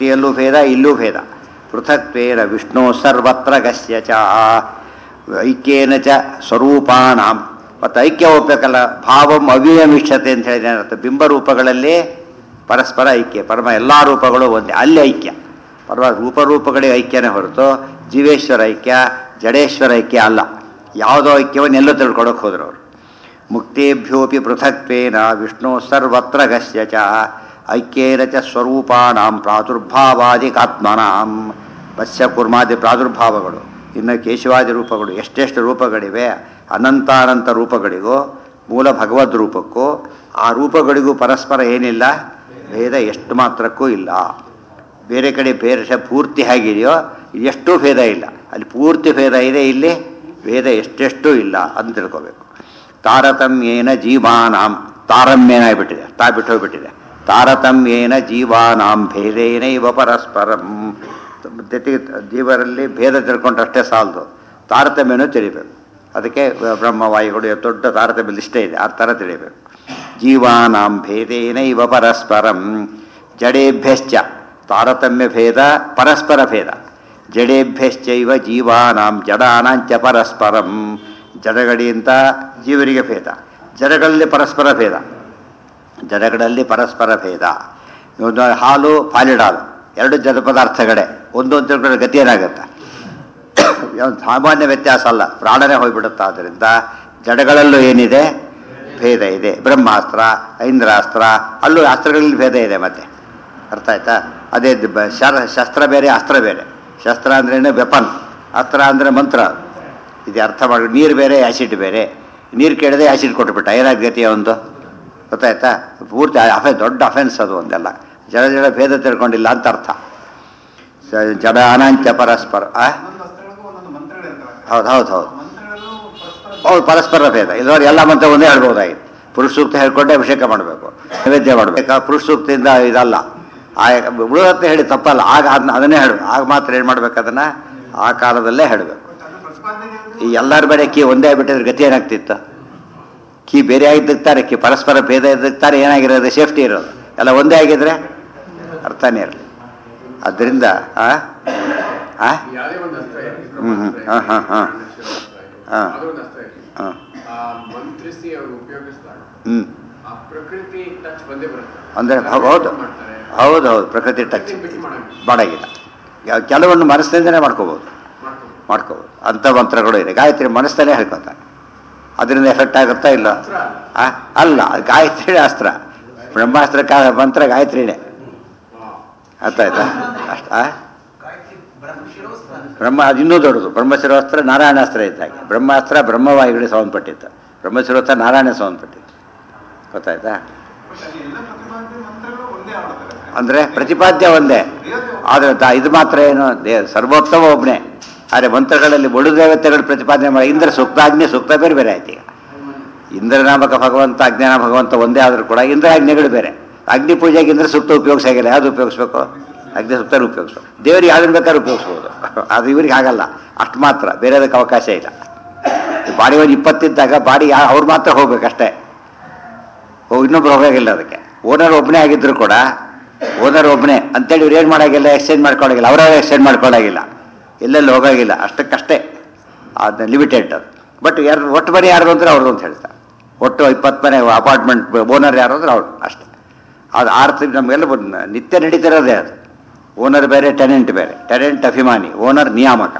ಎಲ್ಲೂ ಭೇದ ಇಲ್ಲೂ ಭೇದ ಪೃಥಕ್ವೇನ ವಿಷ್ಣು ಸರ್ವತ್ರ ಗಸ್ಯ ಚ ಐಕ್ಯೇನ ಚ ಸ್ವರೂಪಾಣಾಂ ಮತ್ತು ಐಕ್ಯ ಹೋಗ್ಬೇಕಲ್ಲ ಭಾವಂ ಅವ್ಯಯಮಿಷ್ಯತೆ ಅಂತ ಹೇಳಿದ್ರೆ ಏನರ್ಥ ಬಿಂಬರೂಪಗಳಲ್ಲಿ ಪರಸ್ಪರ ಐಕ್ಯ ಪರಮ ಎಲ್ಲ ರೂಪಗಳು ಒಂದೇ ಅಲ್ಲಿ ಐಕ್ಯ ಪರಮ ರೂಪರೂಪಗಳಿಗೆ ಐಕ್ಯನೇ ಹೊರತು ಜೀವೇಶ್ವರ ಐಕ್ಯ ಜಡೇಶ್ವರ ಐಕ್ಯ ಅಲ್ಲ ಯಾವುದೋ ಐಕ್ಯವನ್ನೆಲ್ಲೋ ತಿಳ್ಕೊಳಕ್ಕೆ ಹೋದ್ರು ಅವರು ಮುಕ್ತೇಭ್ಯೋಪಿ ಪೃಥಕ್ವೇನ ವಿಷ್ಣು ಸರ್ವತ್ರ ಗಸ್ಯ ಚ ಐಕ್ಯೇನ ಚ ಸ್ವರೂಪಾಣಾಂ ಪ್ರಾದುರ್ಭಾವಾದಿಕಾತ್ಮನಾಂ ಮತ್ಸ್ಯ ಕುರ್ಮಾದಿ ಪ್ರಾದುರ್ಭಾವಗಳು ಇನ್ನು ಕೇಶವಾದಿ ರೂಪಗಳು ಎಷ್ಟೆಷ್ಟು ರೂಪಗಳಿವೆ ಅನಂತಾನಂತ ರೂಪಗಳಿಗೂ ಮೂಲ ಭಗವದ್ ರೂಪಕ್ಕೂ ಆ ರೂಪಗಳಿಗೂ ಪರಸ್ಪರ ಏನಿಲ್ಲ ಭೇದ ಎಷ್ಟು ಮಾತ್ರಕ್ಕೂ ಇಲ್ಲ ಬೇರೆ ಕಡೆ ಬೇರೆ ಪೂರ್ತಿ ಹೇಗಿದೆಯೋ ಎಷ್ಟು ಭೇದ ಇಲ್ಲ ಅಲ್ಲಿ ಪೂರ್ತಿ ಭೇದ ಇದೆ ಇಲ್ಲಿ ಭೇದ ಎಷ್ಟೆಷ್ಟು ಇಲ್ಲ ಅಂತ ತಿಳ್ಕೋಬೇಕು ತಾರತಮ್ಯೇನ ಜೀವಾನಾಂ ತಾರಮ್ಯನಾಗ್ಬಿಟ್ಟಿದೆ ತಾ ಬಿಟ್ಟು ಹೋಗ್ಬಿಟ್ಟಿದೆ ತಾರತಮ್ಯೇನ ಜೀವಾನಾಂ ಭೇದೇನ ಇವ ಪರಸ್ಪರಂ ಜೊತೆಗೆ ಜೀವರಲ್ಲಿ ಭೇದ ತಿಳ್ಕೊಂಡಷ್ಟೇ ಸಾಲದು ತಾರತಮ್ಯನೂ ತಿಳಿಬೇಕು ಅದಕ್ಕೆ ಬ್ರಹ್ಮವಾಯುಗಳು ದೊಡ್ಡ ತಾರತಮ್ಯ ಲಿಸ್ಟೇ ಇದೆ ಆ ಥರ ತಿಳಿಬೇಕು ಜೀವಾನಾಂ ಭೇದೇನ ಇವ ಪರಸ್ಪರಂ ಜಡೇಭ್ಯಶ್ಚ ತಾರತಮ್ಯ ಭೇದ ಪರಸ್ಪರ ಭೇದ ಜಡೇಭ್ಯಶ್ಚೈವ ಜೀವಾನಾಂ ಜಡಾನಾಂಚ ಪರಸ್ಪರಂ ಜಡಗಳಿಂದ ಜೀವರಿಗೆ ಭೇದ ಜಡಗಳಲ್ಲಿ ಪರಸ್ಪರ ಭೇದ ಜಡಗಳಲ್ಲಿ ಪರಸ್ಪರ ಭೇದ ಒಂದು ಹಾಲು ಪಾಲಿಡ್ ಹಾಲು ಎರಡು ಜಡ ಪದಾರ್ಥಗಳೇ ಒಂದೊಂದು ತಿಳ್ಕೊಂಡ್ರೆ ಗತಿ ಏನಾಗುತ್ತೆ ಒಂದು ಸಾಮಾನ್ಯ ವ್ಯತ್ಯಾಸ ಅಲ್ಲ ಪ್ರಾಣನೇ ಹೋಗ್ಬಿಡುತ್ತೆ ಆದ್ದರಿಂದ ಜಡಗಳಲ್ಲೂ ಏನಿದೆ ಭೇದ ಇದೆ ಬ್ರಹ್ಮಾಸ್ತ್ರ ಐಂದ್ರಾಸ್ತ್ರ ಅಲ್ಲೂ ಅಸ್ತ್ರಗಳಲ್ಲಿ ಭೇದ ಇದೆ ಮತ್ತೆ ಅರ್ಥ ಆಯ್ತಾ ಅದೇ ಬ- ಶರ ಶಸ್ತ್ರ ಬೇರೆ ಅಸ್ತ್ರ ಬೇರೆ ಶಸ್ತ್ರ ಅಂದ್ರೇನು ವೆಪನ್ ಅಸ್ತ್ರ ಅಂದರೆ ಮಂತ್ರ ಇದು ಅರ್ಥ ಮಾಡಿ ನೀರು ಬೇರೆ ಆ್ಯಸಿಡ್ ಬೇರೆ ನೀರು ಕೇಳಿದೆ ಆ್ಯಸಿಡ್ ಕೊಟ್ಬಿಟ್ಟ ಏನಾದ ಗತಿಯ ಒಂದು ಗೊತ್ತಾಯ್ತಾ ಪೂರ್ತಿ ಅಫೆ ದೊಡ್ಡ ಅಫೆನ್ಸ್ ಅದು ಒಂದೆಲ್ಲ ಜಡ ಜಡ ಭೇದ ತಿಳ್ಕೊಂಡಿಲ್ಲ ಅಂತ ಅರ್ಥ ಸ- ಜಡ ಅನಾಂಚ ಪರಸ್ಪರ ಆ? ಒಂದೊಂದು ಅಸ್ತ್ರಗಳಿಗೂ ಒಂದೊಂದು ಮಂತ್ರಗಳಿರ್ತವೆ ಹೌದು ಹೌದು ಹೌದು ಮಂತ್ರಗಳಲ್ಲೂ ಪರಸ್ಪರ ಹೌದು ಪರಸ್ಪರ ಭೇದ ಇಲ್ಲವ್ರು ಎಲ್ಲ ಮಂತ್ರ ಒಂದೇ ಹೇಳ್ಬೋದಾಗಿತ್ತು ಪುರುಷ ಸೂಕ್ತ ಹೇಳ್ಕೊಂಡೆ ಅಭಿಷೇಕ ಮಾಡಬೇಕು ನೈವೇದ್ಯ ಮಾಡಬೇಕು ಪುರುಷ ಸೂಕ್ತದಿಂದ ಇದಲ್ಲ ಆ ಉಳಿದತ್ತೆ ಹೇಳಿ ತಪ್ಪಲ್ಲ ಆಗ ಅದನ್ನ ಅದನ್ನೇ ಹೇಳು ಆಗ ಮಾತ್ರ ಏನು ಮಾಡ್ಬೇಕು ಅದನ್ನ ಆ ಕಾಲದಲ್ಲೇ ಹೇಳಬೇಕು ಅದು ಪ್ರತಿಪಾದನೆ ಈ ಎಲ್ಲರ ಬೇರೆ ಕೀ ಒಂದೇ ಬಿಟ್ಟಿದ್ರೆ ಗತಿ ಏನಾಗ್ತಿತ್ತು ಕೀ ಬೇರೆ ಆಗಿದ್ದಕ್ತಾರೆ ಕೀ ಪರಸ್ಪರ ಭೇದ ಇದ್ದಕ್ತಾರೆ ಏನಾಗಿರೋದು ಸೇಫ್ಟಿ ಇರೋದು ಎಲ್ಲ ಒಂದೇ ಆಗಿದ್ರೆ ಅರ್ಥನೇ ಇರಲಿ ಅದರಿಂದ ಆ ಆ ಯಾವುದೇ ಒಂದು ಅಸ್ತ್ರ ಇರಲಿ ಹ್ಮ್, ಹ್ಮ್. ಹಾ, ಹಾ, ಹಾ. ಹಾ. ಯಾವುದೋ ಒಂದು ಅಸ್ತ್ರ ಇರಲಿ ಹಾಂ ಆ ಮಂತ್ರಿಸಿ ಅವರು ಉಪಯೋಗಿಸ್ತಾರೆ ಹ್ಞೂ ಆ ಪ್ರಕೃತಿ ಟಚ್ ಬಂದೇ ಬರುತ್ತೆ ಅಂದರೆ ಹೌದು ಮಾಡ್ತಾರೆ ಹೌದು ಹೌದು ಪ್ರಕೃತಿ ಟಚ್ ಪ್ರಕೃತಿ ಬಿಟ್ಟು ಮಾಡಂಗಿಲ್ಲ ಮಾಡಾಗಿಲ್ಲ ಯಾ- ಕೆಲವನ್ನು ಮನಸ್ಸಿನಿಂದನೇ ಮಾಡ್ಕೋಬೋದು ಮಾಡ್ಕೊಂಡು ಮಾಡ್ಕೋಬೋದು ಅಂಥ ಮಂತ್ರಗಳು ಇದೆ ಗಾಯತ್ರಿ ಮನಸ್ಸಲ್ಲೇ ಹೇಳ್ಕೊತಾರೆ ಅದರಿಂದ ಎಫೆಕ್ಟ್ ಆಗುತ್ತಾ ಇಲ್ಲ ಅಸ್ತ್ರ ಆ? ಅಲ್ಲ ಅದು ಗಾಯತ್ರಿ ಅಸ್ತ್ರ ಬ್ರಹ್ಮಾಸ್ತ್ರ ಕಾ ಮಂತ್ರ ಗಾಯತ್ರಿನೇ ಅರ್ಥ ಆಯ್ತಾ ಅಷ್ಟ ಆ? ಬ್ರಹ್ಮ ಅದು ಇನ್ನೂ ದೊಡ್ಡದು ಬ್ರಹ್ಮಶಿರೋಸ್ತ್ರ ನಾರಾಯಣಾಸ್ತ್ರ ಇದ್ದಾಗೆ ಬ್ರಹ್ಮಾಸ್ತ್ರ ಬ್ರಹ್ಮವಾಯುಗಳಿಗೆ ಸಂಬಂಧಪಟ್ಟಿತ್ತು ಬ್ರಹ್ಮಶಿರೋಸ್ತ್ರ ನಾರಾಯಣ ಸಂಬಂಧಪಟ್ಟಿತ್ತು ಗೊತ್ತಾಯ್ತಾ ಅಲ್ಲಿ ಎಲ್ಲ ಪ್ರತಿಪಾದನೆ ಮಂತ್ರಗಳು ಒಂದೇ ಆಗ್ತವೆ ಅಂದರೆ ಪ್ರತಿಪಾದ್ಯ ಒಂದೇ ಆದರೆ ದ- ಇದು ಮಾತ್ರ ಏನು ದೇ ಸರ್ವೋತ್ತಮ ಒಬ್ಬನೇ ಆದರೆ ಮಂತ್ರಗಳಲ್ಲಿ ಬಡು ದೇವತೆಗಳು ಪ್ರತಿಪಾದನೆ ಮಾಡಿ ಇಂದ್ರ ಸೂಕ್ತ ಅಗ್ನಿ ಸೂಕ್ತ ಬೇರೆ ಬೇರೆ ಆಯ್ತು ಈಗ ಇಂದ್ರನಾಮಕ ಭಗವಂತ ಅಜ್ಞಾನ ಭಗವಂತ ಒಂದೇ ಆದರೂ ಕೂಡ ಇಂದ್ರ ಅಗ್ನಿಗಳು ಬೇರೆ ಅಗ್ನಿ ಪೂಜೆಗೆ ಇಂದ್ರ ಸೂಕ್ತ ಉಪಯೋಗಿಸಾಗಿಲ್ಲ ಯಾವುದು ಉಪಯೋಗಿಸ್ಬೇಕು ಅಗ್ನಿ ಸೂಕ್ತ ಉಪಯೋಗಿಸ್ಬೇಕು ದೇವರಿಗೆ ಯಾವ್ದನ್ನ ಬೇಕಾದ್ರೂ ಉಪಯೋಗಿಸ್ಬೋದು ಅದು ಇವ್ರಿಗೆ ಆಗಲ್ಲ ಅಷ್ಟು ಮಾತ್ರ ಬೇರೆದಕ್ಕೆ ಅವಕಾಶ ಇಲ್ಲ ಬಾಡಿ ಒಂದು ಇಪ್ಪತ್ತಿದ್ದಾಗ ಬಾಡಿ ಯಾ ಅವ್ರು ಮಾತ್ರ ಹೋಗ್ಬೇಕಷ್ಟೇ ಓ ಇನ್ನೊಬ್ರು ಹೋಗಾಗಿಲ್ಲ ಅದಕ್ಕೆ ಓನರ್ ಒಬ್ಬನೇ ಆಗಿದ್ರು ಕೂಡ ಓನರ್ ಒಬ್ಬನೇ ಅಂತೇಳಿ ಇವ್ರು ಏನು ಮಾಡೋಂಗಿಲ್ಲ ಎಕ್ಸ್ಚೇಂಜ್ ಮಾಡ್ಕೊಳ್ಳೋಗಿಲ್ಲ ಅವರವರೇ ಎಕ್ಸ್ಚೇಂಜ್ ಮಾಡ್ಕೊಳ್ಳೋಗಿಲ್ಲ ಎಲ್ಲೆಲ್ಲಿ ಹೋಗೋಗಿಲ್ಲ ಅಷ್ಟಕ್ಕಷ್ಟೇ ಅದನ್ನ ಲಿಮಿಟೆಡ್ ಅದು ಬಟ್ ಯಾರು ಒಟ್ಟು ಮನೆ ಯಾರು ಅಂದ್ರೆ ಅವ್ರದ್ದು ಅಂತ ಹೇಳ್ತಾರೆ ಒಟ್ಟು ಇಪ್ಪತ್ತು ಮನೆ ಅಪಾರ್ಟ್ಮೆಂಟ್ ಓನರ್ ಯಾರು ಅಂದ್ರೆ ಅವ್ರು ಅಷ್ಟೇ ಅದು ಆರ್ತಿ ನಮಗೆಲ್ಲ ಬಂದ್- ನಿತ್ಯ ನಡೀತಿರೋದೇ ಅದು ಓನರ್ ಬೇರೆ ಟೆನೆಂಟ್ ಬೇರೆ ಟೆನೆಂಟ್ ಅಭಿಮಾನಿ ಓನರ್ ನಿಯಾಮಕ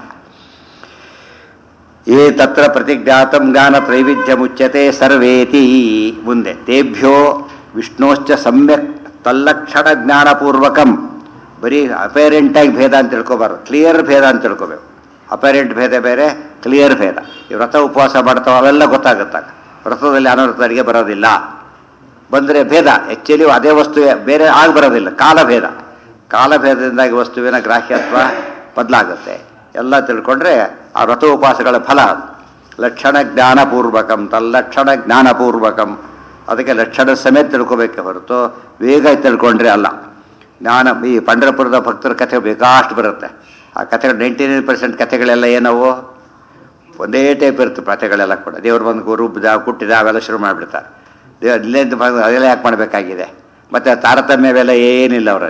ಏ ತತ್ರ ಪ್ರತಿಜ್ಞಾತಂ ಜ್ಞಾನ ತ್ರೈವಿಧ್ಯ ಮುಚ್ಯತೆ ಸರ್ವೇತಿ ಮುಂದೆ ತೇಭ್ಯೋ ವಿಷ್ಣೋಶ್ಚ ಸಮ್ಯಕ್ ತಲ್ಲಕ್ಷಣ ಜ್ಞಾನಪೂರ್ವಕಂ ಬರೀ ಅಪೇರೆಂಟಾಗಿ ಭೇದ ಅಂತ ತಿಳ್ಕೊಬಾರ್ದು ಕ್ಲಿಯರ್ ಭೇದ ಅಂತ ತಿಳ್ಕೊಬೇಕು ಅಪೇರೆಂಟ್ ಭೇದ ಬೇರೆ ಕ್ಲಿಯರ್ ಭೇದ ಈ ವ್ರತ ಉಪವಾಸ ಮಾಡ್ತಾವ ಅವೆಲ್ಲ ಗೊತ್ತಾಗುತ್ತಾಗ ವ್ರತದಲ್ಲಿ ಅನವೃತರಿಗೆ ಬರೋದಿಲ್ಲ ಬಂದರೆ ಭೇದ ಆ್ಯಕ್ಚುಲಿ ಅದೇ ವಸ್ತು ಬೇರೆ ಆಗ ಬರೋದಿಲ್ಲ ಕಾಲಭೇದ ಕಾಲಭೇದದಿಂದಾಗಿ ವಸ್ತುವಿನ ಗ್ರಾಹ್ಯತ್ವ ಬದಲಾಗುತ್ತೆ ಎಲ್ಲ ತಿಳ್ಕೊಂಡ್ರೆ ಆ ವ್ರತ ಉಪವಾಸಗಳ ಫಲ ಅದು ಲಕ್ಷಣ ಜ್ಞಾನಪೂರ್ವಕಂ ತಲ್ಲಕ್ಷಣ ಜ್ಞಾನಪೂರ್ವಕಂ ಅದಕ್ಕೆ ಲಕ್ಷಣ ಸಮೇತ ತಿಳ್ಕೊಬೇಕೆ ಹೊರತು ವೇಗ ತಿಳ್ಕೊಂಡ್ರೆ ಅಲ್ಲ ಜ್ಞಾನ ಈ ಪಂಡರಪುರದ ಭಕ್ತರ ಕಥೆ ಬೇಕಾಷ್ಟು ಬರುತ್ತೆ ಆ ಕಥೆಗಳು ನೈಂಟಿ ನೈನ್ ಪರ್ಸೆಂಟ್ ಕಥೆಗಳೆಲ್ಲ ಏನವು ಒಂದೇ ಟೈಪ್ ಇರುತ್ತೆ ಕಥೆಗಳೆಲ್ಲ ಕೂಡ ದೇವ್ರು ಬಂದು ಗುರು ಬುದ್ಧ ಕುಟ್ಟಿದ ಅವೆಲ್ಲ ಶುರು ಮಾಡಿಬಿಡ್ತಾರೆ ದೇವ್ರು ಇಲ್ಲೇಂದ ಬಂದು ಅದೆಲ್ಲ ಯಾಕೆ ಮಾಡಬೇಕಾಗಿದೆ ಮತ್ತು ತಾರತಮ್ಯವೆಲ್ಲ ಏನಿಲ್ಲ ಅವರಲ್ಲಿ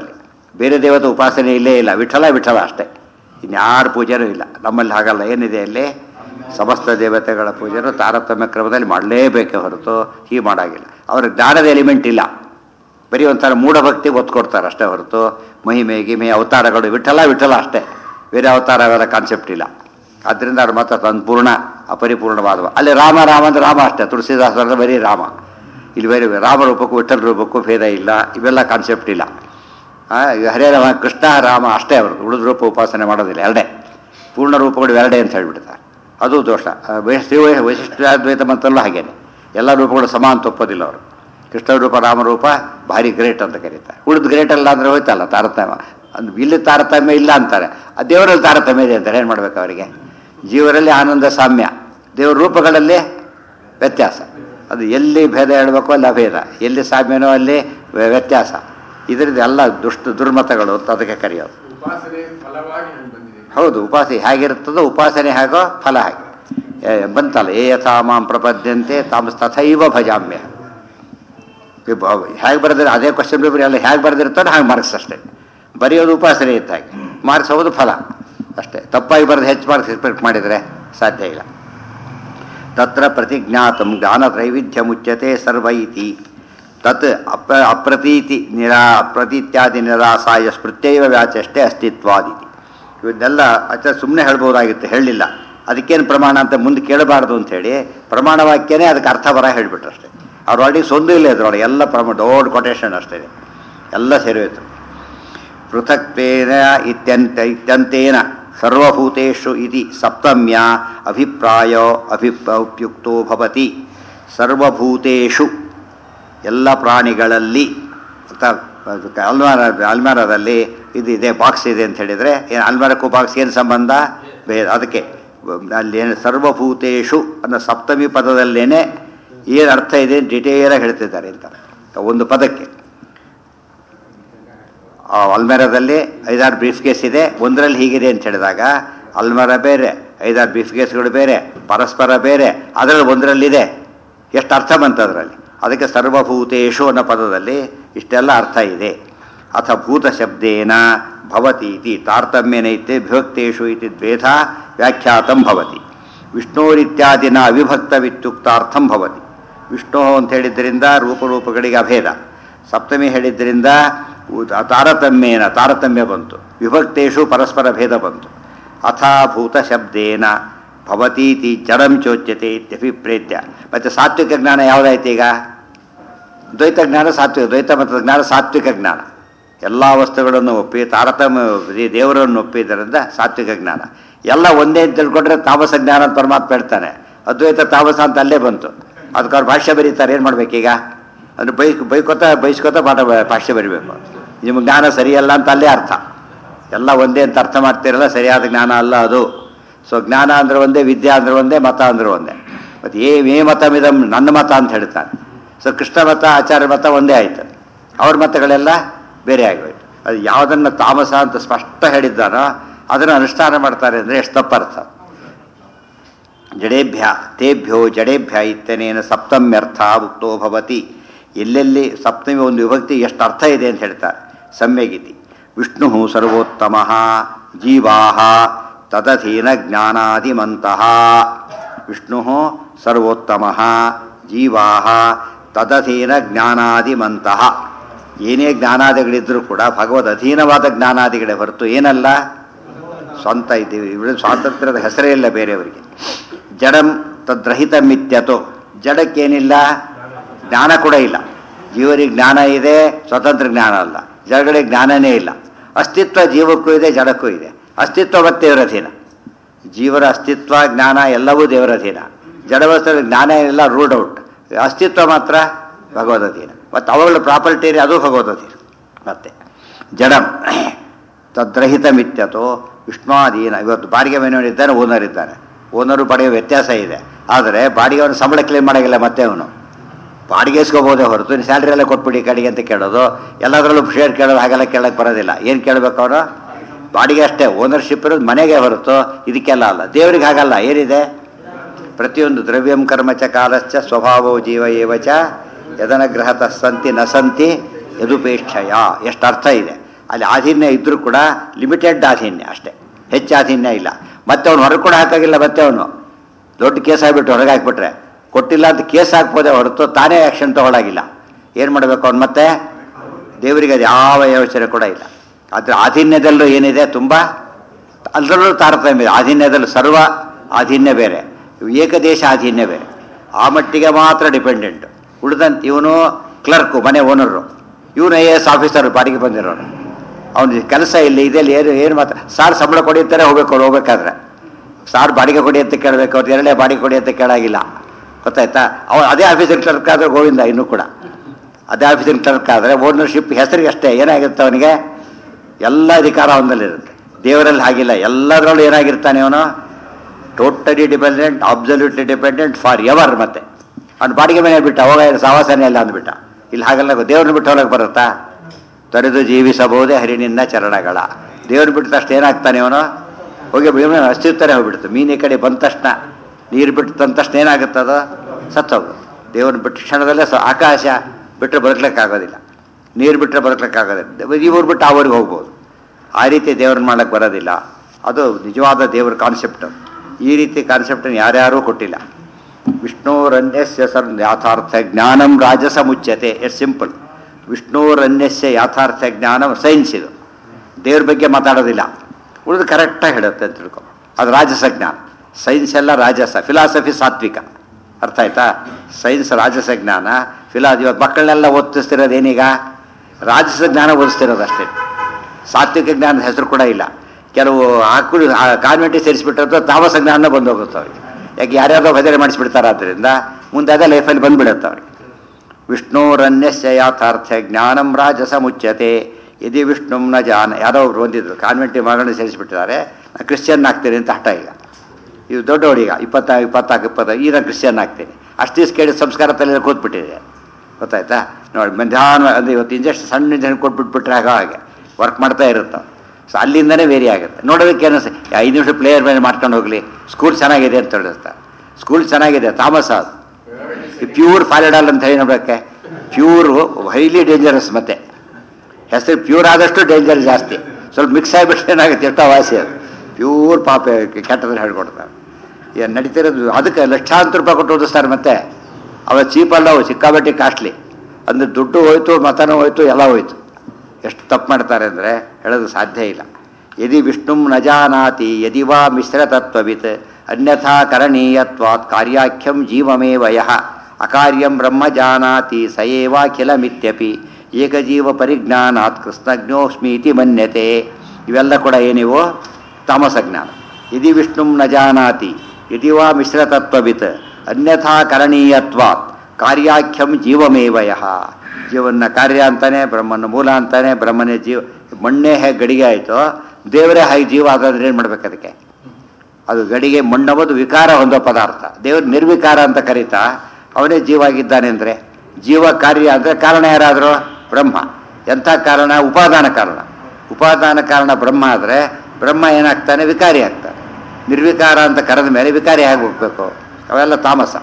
ಬೇರೆ ದೇವತೆ ಉಪಾಸನೆ ಇಲ್ಲೇ ಇಲ್ಲ ವಿಠಲ ವಿಠಲ ಅಷ್ಟೇ ಇನ್ಯಾರ ಪೂಜೆನೂ ಇಲ್ಲ ನಮ್ಮಲ್ಲಿ ಹಾಗಲ್ಲ ಏನಿದೆ ಅಲ್ಲಿ ಸಮಸ್ತ ದೇವತೆಗಳ ಪೂಜೆನೂ ತಾರತಮ್ಯ ಕ್ರಮದಲ್ಲಿ ಮಾಡಲೇಬೇಕೇ ಹೊರತು ಹೀಗೆ ಮಾಡಾಗಿಲ್ಲ ಅವ್ರ ಜ್ಞಾನದ ಎಲಿಮೆಂಟ್ ಇಲ್ಲ ಬರೀ ಒಂಥರ ಮೂಢಭಕ್ತಿ ಒತ್ತು ಕೊಡ್ತಾರೆ ಅಷ್ಟೇ ಹೊರತು ಮಹಿಮೆ ಗಿಮೆ ಅವತಾರಗಳು ವಿಠಲ ವಿಠಲ ಅಷ್ಟೇ ಬೇರೆ ಅವತಾರಗಳ ಕಾನ್ಸೆಪ್ಟ್ ಇಲ್ಲ ಆದ್ದರಿಂದ ಅವ್ರ ಮತ ಸಂಪೂರ್ಣ ಅಪರಿಪೂರ್ಣವಾದವ ಅಲ್ಲಿ ರಾಮ ರಾಮ ಅಂದ್ರೆ ರಾಮ ಅಷ್ಟೇ ತುಳಸಿದಾಸರ ಬರೀ ರಾಮ ಇಲ್ಲಿ ಬೇರೆ ರಾಮ ರೂಪಕ್ಕೂ ವಿಠಲ ರೂಪಕ್ಕೂ ಭೇದ ಇಲ್ಲ ಇವೆಲ್ಲ ಕಾನ್ಸೆಪ್ಟ್ ಇಲ್ಲ ಆ, ಈಗ ಹರೇ ರಾಮ ಕೃಷ್ಣ ರಾಮ ಅಷ್ಟೇ ಅವರು ಉಳಿದ ರೂಪ ಉಪಾಸನೆ ಮಾಡೋದಿಲ್ಲ ಎರಡೇ ಪೂರ್ಣ ರೂಪಗಳು ಎರಡೇ ಅಂತ ಹೇಳ್ಬಿಡ್ತಾರೆ ಅದು ದೋಷ ಆ, ವೈ- ಶ್ರೀ ವೈ- ವೈಶಿಷ್ಟ್ಯಾದ್ವೈತ ಮಂತ್ರಲ್ಲೂ ಹಾಗೇನೆ ಎಲ್ಲ ರೂಪಗಳು ಸಮ ಅಂತ ಒಪ್ಪೋದಿಲ್ಲ ಅವರು ಕೃಷ್ಣ ರೂಪ ರಾಮರೂಪ ಭಾರಿ ಗ್ರೇಟ್ ಅಂತ ಕರೀತಾರೆ ಉಳಿದ ಗ್ರೇಟ್ ಅಲ್ಲ ಅಂದ್ರೆ ಹೋಯ್ತಲ್ಲ ತಾರತಮ್ಯ ಅದು ಇಲ್ಲಿ ತಾರತಮ್ಯ ಇಲ್ಲ ಅಂತಾರೆ ಆ ದೇವರಲ್ಲಿ ತಾರತಮ್ಯ ಇದೆ ಅಂತಾರೆ ಏನು ಮಾಡ್ಬೇಕು ಅವರಿಗೆ ಜೀವರಲ್ಲಿ ಆನಂದ ಸಾಮ್ಯ ದೇವರ ರೂಪಗಳಲ್ಲಿ ವ್ಯತ್ಯಾಸ ಅದು ಎಲ್ಲಿ ಭೇದ ಹೇಳಬೇಕು ಅಲ್ಲಿ ಅಭೇದ ಎಲ್ಲಿ ಸಾಮ್ಯನೋ ಅಲ್ಲಿ ವ್ಯ- ವ್ಯತ್ಯಾಸ ಇದರಿಂದ ಎಲ್ಲ ದುಷ್ಟ ದುರ್ಮತಗಳು ಅಂತ ಅದಕ್ಕೆ ಕರೆಯೋದು ಉಪಾಸನೆ ಫಲವಾಗಿ ಹಂಗೆ ಬಂದಿದೆ ಹೌದು ಉಪಾಸನೆ ಹೇಗಿರುತ್ತದೋ ಉಪಾಸನೆ ಹೇಗೋ ಫಲ ಹಾಗೆ ಏ, ಬಂತಲ್ಲ ಏ ಯಥಾ ಮಾಂ ಪ್ರಪದ್ಯಂತೆ ತಾಮಸ್ ತಥೈವ ಭಜಾಮ್ಯ ಹೇಗೆ ಬರೆದ್ರೆ ಅದೇ ಕ್ವಶನ್ ಪೇಪರ್ ಎಲ್ಲ ಹೇಗೆ ಬರೆದಿರ್ತಾರೋ ಹಾಗೆ ಮಾರ್ಕ್ಸ್ ಅಷ್ಟೇ ಬರೆಯೋದು ಉಪಾಸನೆ ಇದ್ದ ಹಾಗೆ ಮಾರ್ಕ್ಸ್ ಹೋಗೋದು ಫಲ ಅಷ್ಟೇ ತಪ್ಪಾಗಿ ಬರೆದು ಹೆಚ್ಚು ಮಾರ್ಕ್ಸ್ ಎಕ್ಸ್ಪೆಕ್ಟ್ ಮಾಡಿದರೆ ಸಾಧ್ಯ ಇಲ್ಲ ತತ್ರ ಪ್ರತಿಜ್ಞಾತಂ ಜ್ಞಾನತ್ರೈವಿಧ್ಯ ಮುಚ್ಯತೆ ಸರ್ವ ಇತಿ ತತ್ ಅಪ ಅಪ್ರತೀತಿ ನಿರಾ ಅಪ್ರತೀತ್ಯಾದಿ ನಿರಾಸಾಯ ಸ್ಮೃತ್ಯೈವ ವ್ಯಾಚಷ್ಟೇ ಅಸ್ತಿತ್ವಾದಿತಿ ಇವನ್ನೆಲ್ಲ ಅಚ್ಚ ಸುಮ್ಮನೆ ಹೇಳ್ಬೋದಾಗಿತ್ತು ಹೇಳಲಿಲ್ಲ ಅದಕ್ಕೇನು ಪ್ರಮಾಣ ಅಂತ ಮುಂದೆ ಕೇಳಬಾರ್ದು ಅಂಥೇಳಿ ಪ್ರಮಾಣ ವಾಕ್ಯನೇ ಅದಕ್ಕೆ ಅರ್ಥ ಬರ ಹೇಳಿಬಿಟ್ರು ಅಷ್ಟೇ ಅವ್ರ ಅಡಿ ಸೊಂದು ಇಲ್ಲ ಇದ್ರೊಳಗೆ ಎಲ್ಲ ಪ್ರಮಾಣ ದೊಡ್ಡ ಕೊಟೇಶನ್ ಅಷ್ಟೇ ಎಲ್ಲ ಸೇರಿಹೋಯ್ತು ಪೃಥಕ್ತೇನ ಇತ್ಯಂತ ಇತ್ಯಂತೇನ ಸರ್ವಭೂತೇಷು ಇತಿ ಸಪ್ತಮ್ಯ ಅಭಿಪ್ರಾಯ ಅಭಿಪ್ಯುಕ್ತೋ ಭವತಿ ಸರ್ವಭೂತೇಷು ಎಲ್ಲ ಪ್ರಾಣಿಗಳಲ್ಲಿ ಅಂತ ಅದಕ್ಕೆ ಅಲ್ಮಾರ ಅಲ್ಮಾರದಲ್ಲಿ ಇದು ಇದೆ ಬಾಕ್ಸ್ ಇದೆ ಅಂತ ಹೇಳಿದರೆ ಏನು ಅಲ್ಮಾರಕ್ಕೂ ಬಾಕ್ಸ್ ಏನು ಸಂಬಂಧ ಬೇರೆ ಅದಕ್ಕೆ ಅಲ್ಲಿ ಏನು ಸರ್ವಭೂತೇಷು ಅನ್ನೋ ಸಪ್ತಮಿ ಪದದಲ್ಲೇನೆ ಏನು ಅರ್ಥ ಇದೆ ಡಿಟೇಲಾಗಿ ಹೇಳ್ತಿದ್ದಾರೆ ಅಂತ ಒಂದು ಪದಕ್ಕೆ ಆ ಅಲ್ಮೇರದಲ್ಲಿ ಐದಾರು ಬ್ರೀಫ್ ಕೇಸ್ ಇದೆ ಒಂದರಲ್ಲಿ ಹೀಗಿದೆ ಅಂತ ಹೇಳಿದಾಗ ಅಲ್ಮೇರ ಬೇರೆ ಐದಾರು ಬ್ರೀಫ್ ಕೇಸ್ಗಳು ಬೇರೆ ಪರಸ್ಪರ ಬೇರೆ ಅದರಲ್ಲಿ ಒಂದರಲ್ಲಿದೆ ಎಷ್ಟು ಅರ್ಥ ಬಂತು ಅದರಲ್ಲಿ ಅದಕ್ಕೆ ಸರ್ವಭೂತೇಶು ಅನ್ನೋ ಪದದಲ್ಲಿ ಇಷ್ಟೆಲ್ಲ ಅರ್ಥ ಇದೆ ಅಥ ಭೂತ ಶಬ್ದೇನ ಭವತಿ ಇತಿ ತಾರತಮ್ಯನೈತೆ ವಿಭಕ್ತೇಷು ಇತಿ ದ್ವೇಧ ವ್ಯಾಖ್ಯಾತಂ ಭವತಿ ವಿಷ್ಣೋರಿತ್ಯಾದಿನ ಅವಿಭಕ್ತವಿತ್ಯುಕ್ತಾರ್ಥಂ ಭವತಿ ವಿಷ್ಣು ಅಂತ ಹೇಳಿದ್ದರಿಂದ ರೂಪರೂಪಗಳಿಗೆ ಅಭೇದ ಸಪ್ತಮಿ ಹೇಳಿದ್ದರಿಂದ ಉ- ತಾರತಮ್ಯೇನ ತಾರತಮ್ಯ ಬಂತು ವಿಭಕ್ತೇಷು ಪರಸ್ಪರ ಭೇದ ಬಂತು ಅಥಾಭೂತ ಶಬ್ದೇನ ಭವತೀತಿ ಜಡಂ ಚೋಚ್ಯತೆ ಇತ್ಯಭಿಪ್ರೇತ್ಯ ಮತ್ತು ಸಾತ್ವಿಕ ಜ್ಞಾನ ಯಾವುದಾಯ್ತು ಈಗ ದ್ವೈತ ಜ್ಞಾನ ಸಾತ್ವಿಕ ದ್ವೈತ ಮತದ ಜ್ಞಾನ ಸಾತ್ವಿಕ ಜ್ಞಾನ ಎಲ್ಲ ವಸ್ತುಗಳನ್ನು ಒಪ್ಪಿ ತಾರತಮ್ಯ ಈ ದೇವರನ್ನು ಒಪ್ಪಿದ್ದರಿಂದ ಸಾತ್ವಿಕ ಜ್ಞಾನ ಎಲ್ಲ ಒಂದೇ ಅಂತ ತಿಳ್ಕೊಂಡ್ರೆ ತಾಮಸ ಜ್ಞಾನ ಅಂತ ಪರಮಾತ್ಮ ಹೇಳ್ತಾನೆ ಅದ್ವೈತ ತಾಮಸ ಅಂತ ಅಲ್ಲೇ ಬಂತು ಅದಕ್ಕೆ ಅವ್ರು ಭಾಷ್ಯ ಬರೀತಾರೆ ಏನು ಮಾಡ್ಬೇಕೀಗ ಅಂದ್ರೆ ಬೈ ಬೈಕೋತ ಬೈಸ್ಕೋತ ಪಾಠ ಬ- ಭಾಷ್ಯ ಬರಿಬೇಕು ನಿಮ್ಮ ಜ್ಞಾನ ಸರಿಯಲ್ಲ ಅಂತ ಅಲ್ಲೇ ಅರ್ಥ ಎಲ್ಲ ಒಂದೇ ಅಂತ ಅರ್ಥ ಮಾಡ್ತಿರಲ್ಲ ಸರಿಯಾದ ಜ್ಞಾನ ಅಲ್ಲ ಅದು ಸೊ ಜ್ಞಾನ ಅಂದ್ರೆ ಒಂದೇ ವಿದ್ಯಾ ಅಂದ್ರೆ ಒಂದೇ ಮತ ಅಂದ್ರೆ ಒಂದೇ ಮತ್ತು ಏ ಮೇ ಮತಮಿದಂ ನನ್ನ ಮತ ಅಂತ ಹೇಳ್ತಾನೆ ಸೊ ಕೃಷ್ಣ ಮತ ಆಚಾರ್ಯ ಮತ ಒಂದೇ ಆಯ್ತು ಅವ್ರ ಮತಗಳೆಲ್ಲ ಬೇರೆ ಆಗೋಯ್ತು ಅದು ಯಾವುದನ್ನು ತಾಮಸ ಅಂತ ಸ್ಪಷ್ಟ ಹೇಳಿದ್ದಾನೋ ಅದನ್ನು ಅನುಷ್ಠಾನ ಮಾಡ್ತಾರೆ ಅಂದರೆ ಎಷ್ಟು ತಪ್ಪರ್ಥ ಜಡೇಭ್ಯ ತೇಭ್ಯೋ ಜಡೇಭ್ಯ ಇತ್ಯನೇನ ಸಪ್ತಮ್ಯರ್ಥ ಉಕ್ತೋ ಭವತಿ ಎಲ್ಲೆಲ್ಲಿ ಸಪ್ತಮಿ ಒಂದು ವಿಭಕ್ತಿ ಎಷ್ಟು ಅರ್ಥ ಇದೆ ಅಂತ ಹೇಳ್ತಾರೆ ಸಮ್ಯಗಿತಿ ವಿಷ್ಣು ಸರ್ವೋತ್ತಮ ಜೀವಾ ತದಧೀನ ಜ್ಞಾನಾದಿಮಂತಹ ವಿಷ್ಣು ಸರ್ವೋತ್ತಮ ಜೀವಾ ತದಧೀನ ಜ್ಞಾನಾದಿಮಂತಹ ಏನೇ ಜ್ಞಾನಾದಿಗಳಿದ್ರೂ ಕೂಡ ಭಗವದ್ ಅಧೀನವಾದ ಜ್ಞಾನಾದಿಗಳೇ ಹೊರತು ಏನಲ್ಲ ಸ್ವಂತ ಇದ್ದೀವಿ ಇವರು ಸ್ವಾತಂತ್ರ್ಯದ ಹೆಸರೇ ಇಲ್ಲ ಬೇರೆಯವರಿಗೆ ಜಡಂ ತದ್ರಹಿತ ಮಿತ್ಯತೋ ಜಡಕ್ಕೇನಿಲ್ಲ ಜ್ಞಾನ ಕೂಡ ಇಲ್ಲ ಜೀವರಿಗೆ ಜ್ಞಾನ ಇದೆ ಸ್ವತಂತ್ರ ಜ್ಞಾನ ಅಲ್ಲ ಜಡಗಳಿಗೆ ಜ್ಞಾನನೇ ಇಲ್ಲ ಅಸ್ತಿತ್ವ ಜೀವಕ್ಕೂ ಇದೆ ಜಡಕ್ಕೂ ಇದೆ ಅಸ್ತಿತ್ವ ಮತ್ತೆ ದೇವರ ಅಧೀನ ಜೀವರ ಅಸ್ತಿತ್ವ ಜ್ಞಾನ ಎಲ್ಲವೂ ದೇವರ ಅಧೀನ ಜಡವಸ್ತುಗಳ ಜ್ಞಾನ ಎಲ್ಲ ರೂಡ್ ಔಟ್ ಅಸ್ತಿತ್ವ ಮಾತ್ರ ಭಗವದಧೀನ ಮತ್ತು ಅವುಗಳ ಪ್ರಾಪರ್ಟಿ ಅದು ಭಗವದಧೀನ ಮತ್ತೆ ಜಡಂ ತದ್ರಹಿತ ಮಿತ್ಯತೋ ವಿಷ್ಣುವಾದೀನ ಇವತ್ತು ಬಾಡಿಗೆ ಮನೆಯವನು ಇದ್ದಾನೆ ಓನರ್ ಇದ್ದಾನೆ ಓನರು ಪಡೆಯೋ ವ್ಯತ್ಯಾಸ ಇದೆ ಆದರೆ ಬಾಡಿಗೆ ಅವನು ಸಂಬಳ ಕ್ಲೇಮ್ ಮಾಡೋಂಗಿಲ್ಲ ಮತ್ತೆ ಅವನು ಬಾಡಿಗೆ ಇಸ್ಕೋಬೋದೇ ಹೊರತು ನೀವು ಸ್ಯಾಲ್ರಿ ಎಲ್ಲ ಕೊಟ್ಬಿಡಿ ಈ ಕಡೆಗೆ ಅಂತ ಕೇಳೋದು ಎಲ್ಲದರಲ್ಲೂ ಶೇರ್ ಕೇಳೋದು ಹಾಗೆಲ್ಲ ಕೇಳಕ್ಕೆ ಬರೋದಿಲ್ಲ ಏನು ಕೇಳಬೇಕು ಅವನು ಬಾಡಿಗೆ ಅಷ್ಟೇ ಓನರ್ಶಿಪ್ ಇರೋದು ಮನೆಗೆ ಹೊರತು ಇದಕ್ಕೆಲ್ಲ ಅಲ್ಲ ದೇವರಿಗೆ ಹಾಗಲ್ಲ ಏನಿದೆ ಪ್ರತಿಯೊಂದು ದ್ರವ್ಯಂ ಕರ್ಮ ಚ ಕಾಲಶ್ಚ ಸ್ವಭಾವೋ ಜೀವ ಏವ ಚ ಯದನಗ್ರಹತ ಸಂತಿ ನ ಸಂತಿ ಯದುಪೇಕ್ಷಯ ಎಷ್ಟು ಅರ್ಥ ಇದೆ ಅಲ್ಲಿ ಆಧೀನ್ಯ ಇದ್ರೂ ಕೂಡ ಲಿಮಿಟೆಡ್ ಆಧೀನ್ಯ ಅಷ್ಟೇ ಹೆಚ್ಚು ಆಧೀನ್ಯ ಇಲ್ಲ ಮತ್ತೆ ಅವನು ಹೊರಗೆ ಕೂಡ ಹಾಕಾಗಿಲ್ಲ ಮತ್ತೆ ಅವನು ದೊಡ್ಡ ಕೇಸ್ ಆಗಿಬಿಟ್ಟು ಹೊರಗೆ ಹಾಕ್ಬಿಟ್ರೆ ಕೊಟ್ಟಿಲ್ಲ ಅಂತ ಕೇಸ್ ಹಾಕ್ಬೋದೇ ಹೊರತು ತಾನೇ ಆ್ಯಕ್ಷನ್ ತಗೊಳ್ಳಾಗಿಲ್ಲ ಏನು ಮಾಡಬೇಕು ಅವ್ನು ಮತ್ತೆ ದೇವರಿಗೆ ಅದು ಯಾವ ಯೋಚನೆ ಕೂಡ ಇಲ್ಲ ಆದರೆ ಆಧೀನ್ಯದಲ್ಲೂ ಏನಿದೆ ತುಂಬ ಅದರಲ್ಲೂ ತಾರತಮ್ಯ ಇದೆ ಆಧೀನ್ಯದಲ್ಲೂ ಸರ್ವ ಆಧೀನ್ಯ ಬೇರೆ ಏಕದೇಶ ಆಧೀನ್ಯ ಬೇರೆ ಆ ಮಟ್ಟಿಗೆ ಮಾತ್ರ ಡಿಪೆಂಡೆಂಟ್ ಉಳಿದಂತ ಇವನು ಕ್ಲರ್ಕು ಮನೆ ಓನರು ಇವನು ಐ ಎ ಎಸ್ ಆಫೀಸರ್ ಬಾಡಿಗೆ ಬಂದಿರೋನು ಅವನ ಕೆಲಸ ಇಲ್ಲಿ ಇದೆಲ್ಲಿ ಏನು ಏನು ಮಾತ್ರ ಸಾರ್ ಸಂಬಳ ಕೊಡಿ ಅಂತಾನೆ ಹೋಗ್ಬೇಕು ಅವ್ರು ಹೋಗ್ಬೇಕಾದ್ರೆ ಸಾರ್ ಬಾಡಿಗೆ ಕೊಡಿ ಅಂತ ಕೇಳಬೇಕು ಅವ್ರು ಎರಡೇ ಬಾಡಿಗೆ ಕೊಡಿ ಅಂತ ಕೇಳಾಗಿಲ್ಲ ಗೊತ್ತಾಯ್ತಾ ಅವ ಅದೇ ಆಫೀಸರ್ ಕ್ಲರ್ಕ್ ಆದ್ರೆ ಗೋವಿಂದ ಇನ್ನೂ ಕೂಡ ಅದೇ ಆಫೀಸರ್ ಕ್ಲರ್ಕ್ ಆದರೆ ಓನರ್ಶಿಪ್ ಹೆಸರಿಗೆ ಅಷ್ಟೇ ಏನಾಗಿರುತ್ತೆ ಅವನಿಗೆ ಎಲ್ಲ ಅಧಿಕಾರ ಅವನಲ್ಲಿರುತ್ತೆ ದೇವರಲ್ಲಿ ಹಾಗಿಲ್ಲ ಎಲ್ಲದರಲ್ಲೂ ಏನಾಗಿರ್ತಾನೆ ಅವನು totally dependent absolutely dependent forever ಮತ್ತೆ ಅವ್ನು ಬಾಡಿಗೆ ಮನೆ ಬಿಟ್ಟ ಅವಾಗ ಏನು ಸಾವಾಸನೆ ಇಲ್ಲ ಅಂದ್ಬಿಟ್ಟ ಇಲ್ಲಿ ಹಾಗೆಲ್ಲ ದೇವ್ರನ್ನ ಬಿಟ್ಟು ಹೊರಗೆ ಬರುತ್ತಾ ತೊರೆದು ಜೀವಿಸಬಹುದೇ ಹರಿನಿಂದ ಚರಣಗಳ ದೇವ್ರನ್ನ ಬಿಟ್ಟ ತಕ್ಷಣ ಏನಾಗ್ತಾನೆ ಅವನು ಹೋಗಿ ಇವನು ಅಸ್ತಿತ್ವನೇ ಹೋಗ್ಬಿಡ್ತು ಮೀನು ಈ ಕಡೆ ಬಂದ ತಕ್ಷಣ ನೀರು ಬಿಟ್ಟು ತಂದ ತಕ್ಷಣ ಏನಾಗುತ್ತದ ಸತ್ತೋಗು ದೇವ್ರನ್ನ ಬಿಟ್ಟ ಕ್ಷಣದಲ್ಲೇ ಸ ಆಕಾಶ ಬಿಟ್ಟರೆ ಬದುಕಲಿಕ್ಕಾಗೋದಿಲ್ಲ ನೀರು ಬಿಟ್ಟರೆ ಬದುಕಲಿಕ್ಕಾಗೋದಿಲ್ಲ ಇವ್ರು ಬಿಟ್ಟು ಆ ಊರಿಗೆ ಹೋಗ್ಬೋದು ಆ ರೀತಿ ದೇವ್ರನ್ನ ಮಾಡಕ್ಕೆ ಬರೋದಿಲ್ಲ ಅದು ನಿಜವಾದ ದೇವ್ರ ಕಾನ್ಸೆಪ್ಟ್ ಈ ರೀತಿ ಕಾನ್ಸೆಪ್ಟನ್ನು ಯಾರ್ಯಾರೂ ಕೊಟ್ಟಿಲ್ಲ ವಿಷ್ಣೋರನ್ಯಸ್ಯ ಸರ್ ಯಾಥಾರ್ಥ ಜ್ಞಾನಂ ರಾಜಸ ಮುಚ್ಯತೆ ಎಸ್ ಸಿಂಪಲ್ ವಿಷ್ಣೋರನ್ಯಸ್ಯ ಯಾಥಾರ್ಥ ಜ್ಞಾನಂ ಸೈನ್ಸ್ ಇದು ದೇವ್ರ ಬಗ್ಗೆ ಮಾತಾಡೋದಿಲ್ಲ ಉಳಿದು ಕರೆಕ್ಟಾಗಿ ಹೇಳುತ್ತೆ ಅಂತ ತಿಳ್ಕೊ ಅದು ರಾಜಸ ಜ್ಞಾನ ಸೈನ್ಸ್ ಎಲ್ಲ ರಾಜಸ ಫಿಲಾಸಫಿ ಸಾತ್ವಿಕ ಅರ್ಥ ಆಯ್ತಾ ಸೈನ್ಸ್ ರಾಜಸ ಜ್ಞಾನ ಫಿಲಾ ಇವತ್ತು ಮಕ್ಕಳನ್ನೆಲ್ಲ ಓದಿಸ್ತಿರೋದು ಏನೀಗ ರಾಜಸ ಜ್ಞಾನ ಓದಿಸ್ತಿರೋದು ಅಷ್ಟೇ ಸಾತ್ವಿಕ ಜ್ಞಾನದ ಹೆಸರು ಕೂಡ ಇಲ್ಲ ಕೆಲವು ಹಾಕುಳು ಕಾನ್ವೆಂಟಿಗೆ ಸೇರಿಸ್ಬಿಟ್ಟಿರ್ತ ತಾಮಸ ಜ್ಞಾನ ಬಂದು ಹೋಗುತ್ತೆ ಅವ್ರಿಗೆ ಯಾಕೆ ಯಾರ್ಯಾರೋ ಭಜನೆ ಮಾಡಿಸ್ಬಿಡ್ತಾರೆ ಆದ್ದರಿಂದ ಮುಂದೆ ಅದೇ ಲೈಫಲ್ಲಿ ಬಂದ್ಬಿಡುತ್ತೆ ಅವ್ರಿಗೆ ವಿಷ್ಣುರನ್ಯಸ್ಯ ಯಾಥಾರ್ಥ ಜ್ಞಾನಂ ರಾಜಸ ಮುಚ್ಯತೆ ಯದಿ ವಿಷ್ಣುಂ ನ ಜಾನ ಯಾರೋ ಒಬ್ರು ಬಂದಿದ್ರು ಕಾನ್ವೆಂಟಿಗೆ ಮಗಳನ್ನ ಸೇರಿಸ್ಬಿಟ್ಟಿದ್ದಾರೆ ನಾನು ಕ್ರಿಶ್ಚಿಯನ್ ಆಗ್ತೀನಿ ಅಂತ ಹಠ ಈಗ ಇವು ದೊಡ್ಡವರೀಗ ಇಪ್ಪತ್ತ ಇಪ್ಪತ್ತಾಕು ಇಪ್ಪತ್ತ ಈಗ ನಾನು ಕ್ರಿಶ್ಚಿಯನ್ ಆಗ್ತೀನಿ ಅಷ್ಟು ದಿವಸ ಕೇಳಿ ಸಂಸ್ಕಾರ ತಲೆ ಕೂತ್ಬಿಟ್ಟಿದೆ ಗೊತ್ತಾಯ್ತಾ ನೋಡಿ ಮಧ್ಯಾಹ್ನ ಅಂದರೆ ಇವತ್ತು ಇಂಜೆಕ್ಷನ್ ಸಣ್ಣ ಇಂಜೆಕ್ಷನ್ ಕೊಟ್ಬಿಟ್ಬಿಟ್ರೆ ಆಗ ಹಾಗೆ ವರ್ಕ್ ಮಾಡ್ತಾ ಇರುತ್ತೆ ಸೊ ಅಲ್ಲಿಂದನೇ ವೇರಿ ಆಗುತ್ತೆ ನೋಡೋದಕ್ಕೆ ಏನು ಐದು ನಿಮಿಷ ಪ್ಲೇಯರ್ ಮೇಲೆ ಮಾಡ್ಕೊಂಡು ಹೋಗಲಿ ಸ್ಕೂಲ್ ಚೆನ್ನಾಗಿದೆ ಅಂತ ಹೇಳಿರ್ತಾರೆ ಸ್ಕೂಲ್ ಚೆನ್ನಾಗಿದೆ ತಾಮಸ ಅದು ಪ್ಯೂರ್ ಫಾಲಿಡಾಲ್ ಅಂತ ಹೇಳಿ ನೋಡೋಕ್ಕೆ ಪ್ಯೂರ್ ಹೈಲಿ ಡೇಂಜರಸ್ ಮತ್ತೆ ಹೆಸರು ಪ್ಯೂರ್ ಆದಷ್ಟು ಡೇಂಜರ್ ಜಾಸ್ತಿ ಸ್ವಲ್ಪ ಮಿಕ್ಸ್ ಆಗಿಬಿಟ್ರೆ ಏನಾಗುತ್ತೆ ಎಷ್ಟೋ ವಾಸಿ ಅದು ಪ್ಯೂರ್ ಪಾಪ ಕೆಟ್ಟದ್ರೆ ಹೇಳ್ಕೊಡ್ತಾರೆ ಏನು ನಡೀತಿರೋದು ಅದಕ್ಕೆ ಲಕ್ಷಾಂತರ ರೂಪಾಯಿ ಕೊಟ್ಟು ಓದಿಸ್ತಾರೆ ಮತ್ತೆ ಅವ ಚೀಪಲ್ಲ ಅವು ಸಿಕ್ಕಾಬಟ್ಟಿ ಕಾಸ್ಟ್ಲಿ ಅಂದ್ರೆ ದುಡ್ಡು ಹೋಯ್ತು ಮತನೂ ಹೋಯ್ತು ಎಲ್ಲ ಹೋಯ್ತು ಎಷ್ಟು ತಪ್ಪು ಮಾಡ್ತಾರೆ ಅಂದರೆ ಹೇಳೋದು ಸಾಧ್ಯ ಇಲ್ಲ ಯದಿ ವಿಷ್ಣುಂ ನ ಜಾನಾತಿ ಯದಿ ವಾ ಮಿಶ್ರ ತತ್ವವಿತ್ ಅನ್ಯಥಾ ಕರಣೀಯತ್ವಾತ್ ಕಾರ್ಯಾಖ್ಯಂ ಜೀವಮೇವ ಯಃ ಅಕಾರ್ಯಂ ಬ್ರಹ್ಮ ಜಾನಾತಿ ಸ ಏವಾಖಿಲಮಿತ್ಯಪಿ ಏಕಜೀವ ಪರಿಜ್ಞಾನಾತ್ ಕೃಷ್ಣಜ್ಞೋಸ್ಮೀತಿ ಮನ್ಯತೆ ಇವೆಲ್ಲ ಕೂಡ ಏನಿವು ತಾಮಸ ಜ್ಞಾನ ಯದಿ ವಿಷ್ಣುಂ ನ ಜಾನಾತಿ ಯದಿ ವಾ ಮಿಶ್ರ ತತ್ವವಿತ್ ಅನ್ಯಥಾ ಕರಣೀಯತ್ವಾತ್ ಕಾರ್ಯಾಖ್ಯಂ ಜೀವಮೇವ ಯಃ ಜೀವನ ಕಾರ್ಯ ಅಂತಾನೆ ಬ್ರಹ್ಮನ ಮೂಲ ಅಂತಾನೆ ಬ್ರಹ್ಮನೇ ಜೀವ ಮಣ್ಣೇ ಹೇಗೆ ಗಡಿಗೆ ಆಯಿತು ದೇವರೇ ಹಾಗೆ ಜೀವ ಆಗೋದ್ರೆ ಏನು ಮಾಡ್ಬೇಕು ಅದಕ್ಕೆ ಅದು ಗಡಿಗೆ ಮಣ್ಣವದು ವಿಕಾರ ಹೊಂದೋ ಪದಾರ್ಥ ದೇವರು ನಿರ್ವಿಕಾರ ಅಂತ ಕರೀತಾ ಅವನೇ ಜೀವ ಆಗಿದ್ದಾನೆ ಅಂದರೆ ಜೀವ ಕಾರ್ಯ ಅಂದರೆ ಕಾರಣ ಯಾರಾದರೂ ಬ್ರಹ್ಮ ಎಂಥ ಕಾರಣ ಉಪಾದಾನ ಕಾರಣ ಉಪಾದಾನ ಕಾರಣ ಬ್ರಹ್ಮ ಆದರೆ ಬ್ರಹ್ಮ ಏನಾಗ್ತಾನೆ ವಿಕಾರಿ ಆಗ್ತಾನೆ ನಿರ್ವಿಕಾರ ಅಂತ ಕರೆದ ಮೇಲೆ ವಿಕಾರಿ ಆಗಿ ಹೋಗ್ಬೇಕು ಅವೆಲ್ಲ ತಾಮಸ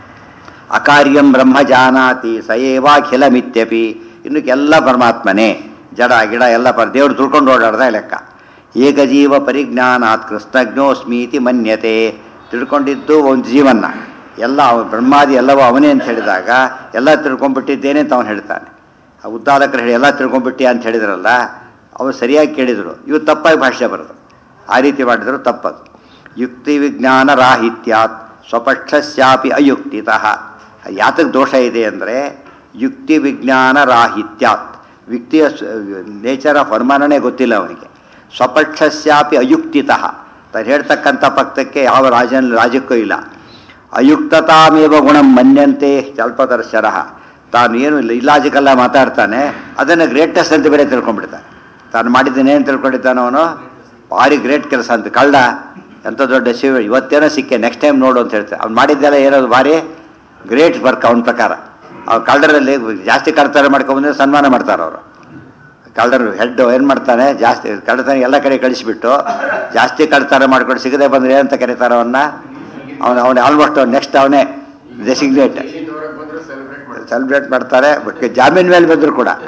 ಅಕಾರ್ಯಂ ಬ್ರಹ್ಮ ಜಾನಾತಿ ಸಯೇವಾಖಿಲಮಿತ್ಯಪಿ ಇನ್ನು ಎಲ್ಲ ಪರಮಾತ್ಮನೇ ಜಡ ಗಿಡ ಎಲ್ಲ ಪರ ದೇವ್ರು ತಿಳ್ಕೊಂಡು ಓಡಾಡ್ದ ಲೆಕ್ಕ ಏಕಜೀವ ಪರಿಜ್ಞಾನಾತ್ ಕೃಷ್ಣಜ್ಞೋಸ್ಮೀತಿ ಮನ್ಯತೆ ತಿಳ್ಕೊಂಡಿದ್ದು ಒಂದು ಜೀವನ್ನ ಎಲ್ಲ ಅವ ಬ್ರಹ್ಮಾದಿ ಎಲ್ಲವೂ ಅವನೇ ಅಂತ ಹೇಳಿದಾಗ ಎಲ್ಲ ತಿಳ್ಕೊಂಡ್ಬಿಟ್ಟಿದ್ದೇನೆ ಅಂತ ಅವನು ಹೇಳ್ತಾನೆ ಆ ಉದ್ದಾಲಕರು ಹೇಳಿ ಎಲ್ಲ ತಿಳ್ಕೊಂಡ್ಬಿಟ್ಟಿ ಅಂತ ಹೇಳಿದ್ರಲ್ಲ ಅವರು ಸರಿಯಾಗಿ ಕೇಳಿದರು ಇವು ತಪ್ಪಾಗಿ ಭಾಷೆ ಬರೋದು ಆ ರೀತಿ ಮಾಡಿದ್ರು ತಪ್ಪದು ಯುಕ್ತಿ ವಿಜ್ಞಾನ ರಾಹಿತ್ಯಾತ್ ಸ್ವಪಕ್ಷಸ್ಯಾಪಿ ಅಯುಕ್ತಿತಃ ಯಾತಕ್ಕೆ ದೋಷ ಇದೆ ಅಂದರೆ ಯುಕ್ತಿ ವಿಜ್ಞಾನ ರಾಹಿತ್ಯಾತ್ ವ್ಯಕ್ತಿಯ ನೇಚರ್ ಆಫ್ ಅನುಮಾನನೇ ಗೊತ್ತಿಲ್ಲ ಅವನಿಗೆ ಸ್ವಪಕ್ಷಸ್ಯಾಪಿ ಅಯುಕ್ತಿತಃ ತಾನು ಹೇಳ್ತಕ್ಕಂಥ ಪಕ್ಷಕ್ಕೆ ಯಾವ ರಾಜನ ರಾಜ್ಯಕ್ಕೂ ಇಲ್ಲ ಅಯುಕ್ತತಾಮೇವ ಗುಣಂ ಮನ್ಯಂತೆ ಸ್ವಲ್ಪದರ್ಶರ ತಾನು ಏನು ಇಲಾಜಿಕಲ್ಲ ಮಾತಾಡ್ತಾನೆ ಅದನ್ನು ಗ್ರೇಟೆಸ್ಟ್ ಅಂತ ಬೇರೆ ತಿಳ್ಕೊಂಡ್ಬಿಡ್ತಾನೆ ತಾನು ಮಾಡಿದ್ದೇನೆ ಏನು ತಿಳ್ಕೊಂಡಿದ್ದಾನೆ ಅವನು ಭಾರಿ ಗ್ರೇಟ್ ಕೆಲಸ ಅಂತ ಕಳ್ಳ ಎಂಥ ದೊಡ್ಡ ಶಿವ ಇವತ್ತೇನೋ ಸಿಕ್ಕೆ ನೆಕ್ಸ್ಟ್ ಟೈಮ್ ನೋಡು ಅಂತ ಹೇಳ್ತಾರೆ ಅವ್ನು ಮಾಡಿದ್ದೆಲ್ಲ ಏನದು ಭಾರಿ ಗ್ರೇಟ್ ವರ್ಕ್ ಅವನ ಪ್ರಕಾರ ಅವ್ನು ಕಳ್ಳರಲ್ಲಿ ಜಾಸ್ತಿ ಕಳ್ತನ ಮಾಡ್ಕೊಂಬಂದ್ರೆ ಸನ್ಮಾನ ಮಾಡ್ತಾರೆ ಅವರು ಕಳ್ಳರು ಹೆಡ್ ಏನು ಮಾಡ್ತಾನೆ ಜಾಸ್ತಿ ಕಳ್ಳತನ ಎಲ್ಲ ಕಡೆ ಕಳಿಸಿಬಿಟ್ಟು ಜಾಸ್ತಿ ಕಳ್ತನ ಮಾಡ್ಕೊಂಡು ಸಿಗದೆ ಬಂದ್ರೆ ಏನಂತ ಕರೀತಾರೆ ಅವನ್ನ ಅವನು ಅವನು ಆಲ್ಮೋಸ್ಟ್ ನೆಕ್ಸ್ಟ್ ಅವನೇ ಡೆಸಿಗ್ನೇಟ್ ಹೊರಗೆ ಬಂದ್ರೆ ಸೆಲೆಬ್ರೇಟ್ ಮಾಡ್ತಾರೆ ಸೆಲೆಬ್ರೇಟ್ ಮಾಡ್ತಾರೆ ಬಟ್ ಜಾಮೀನ್ ಮೇಲೆ ಬಂದ್ರು ಕೂಡ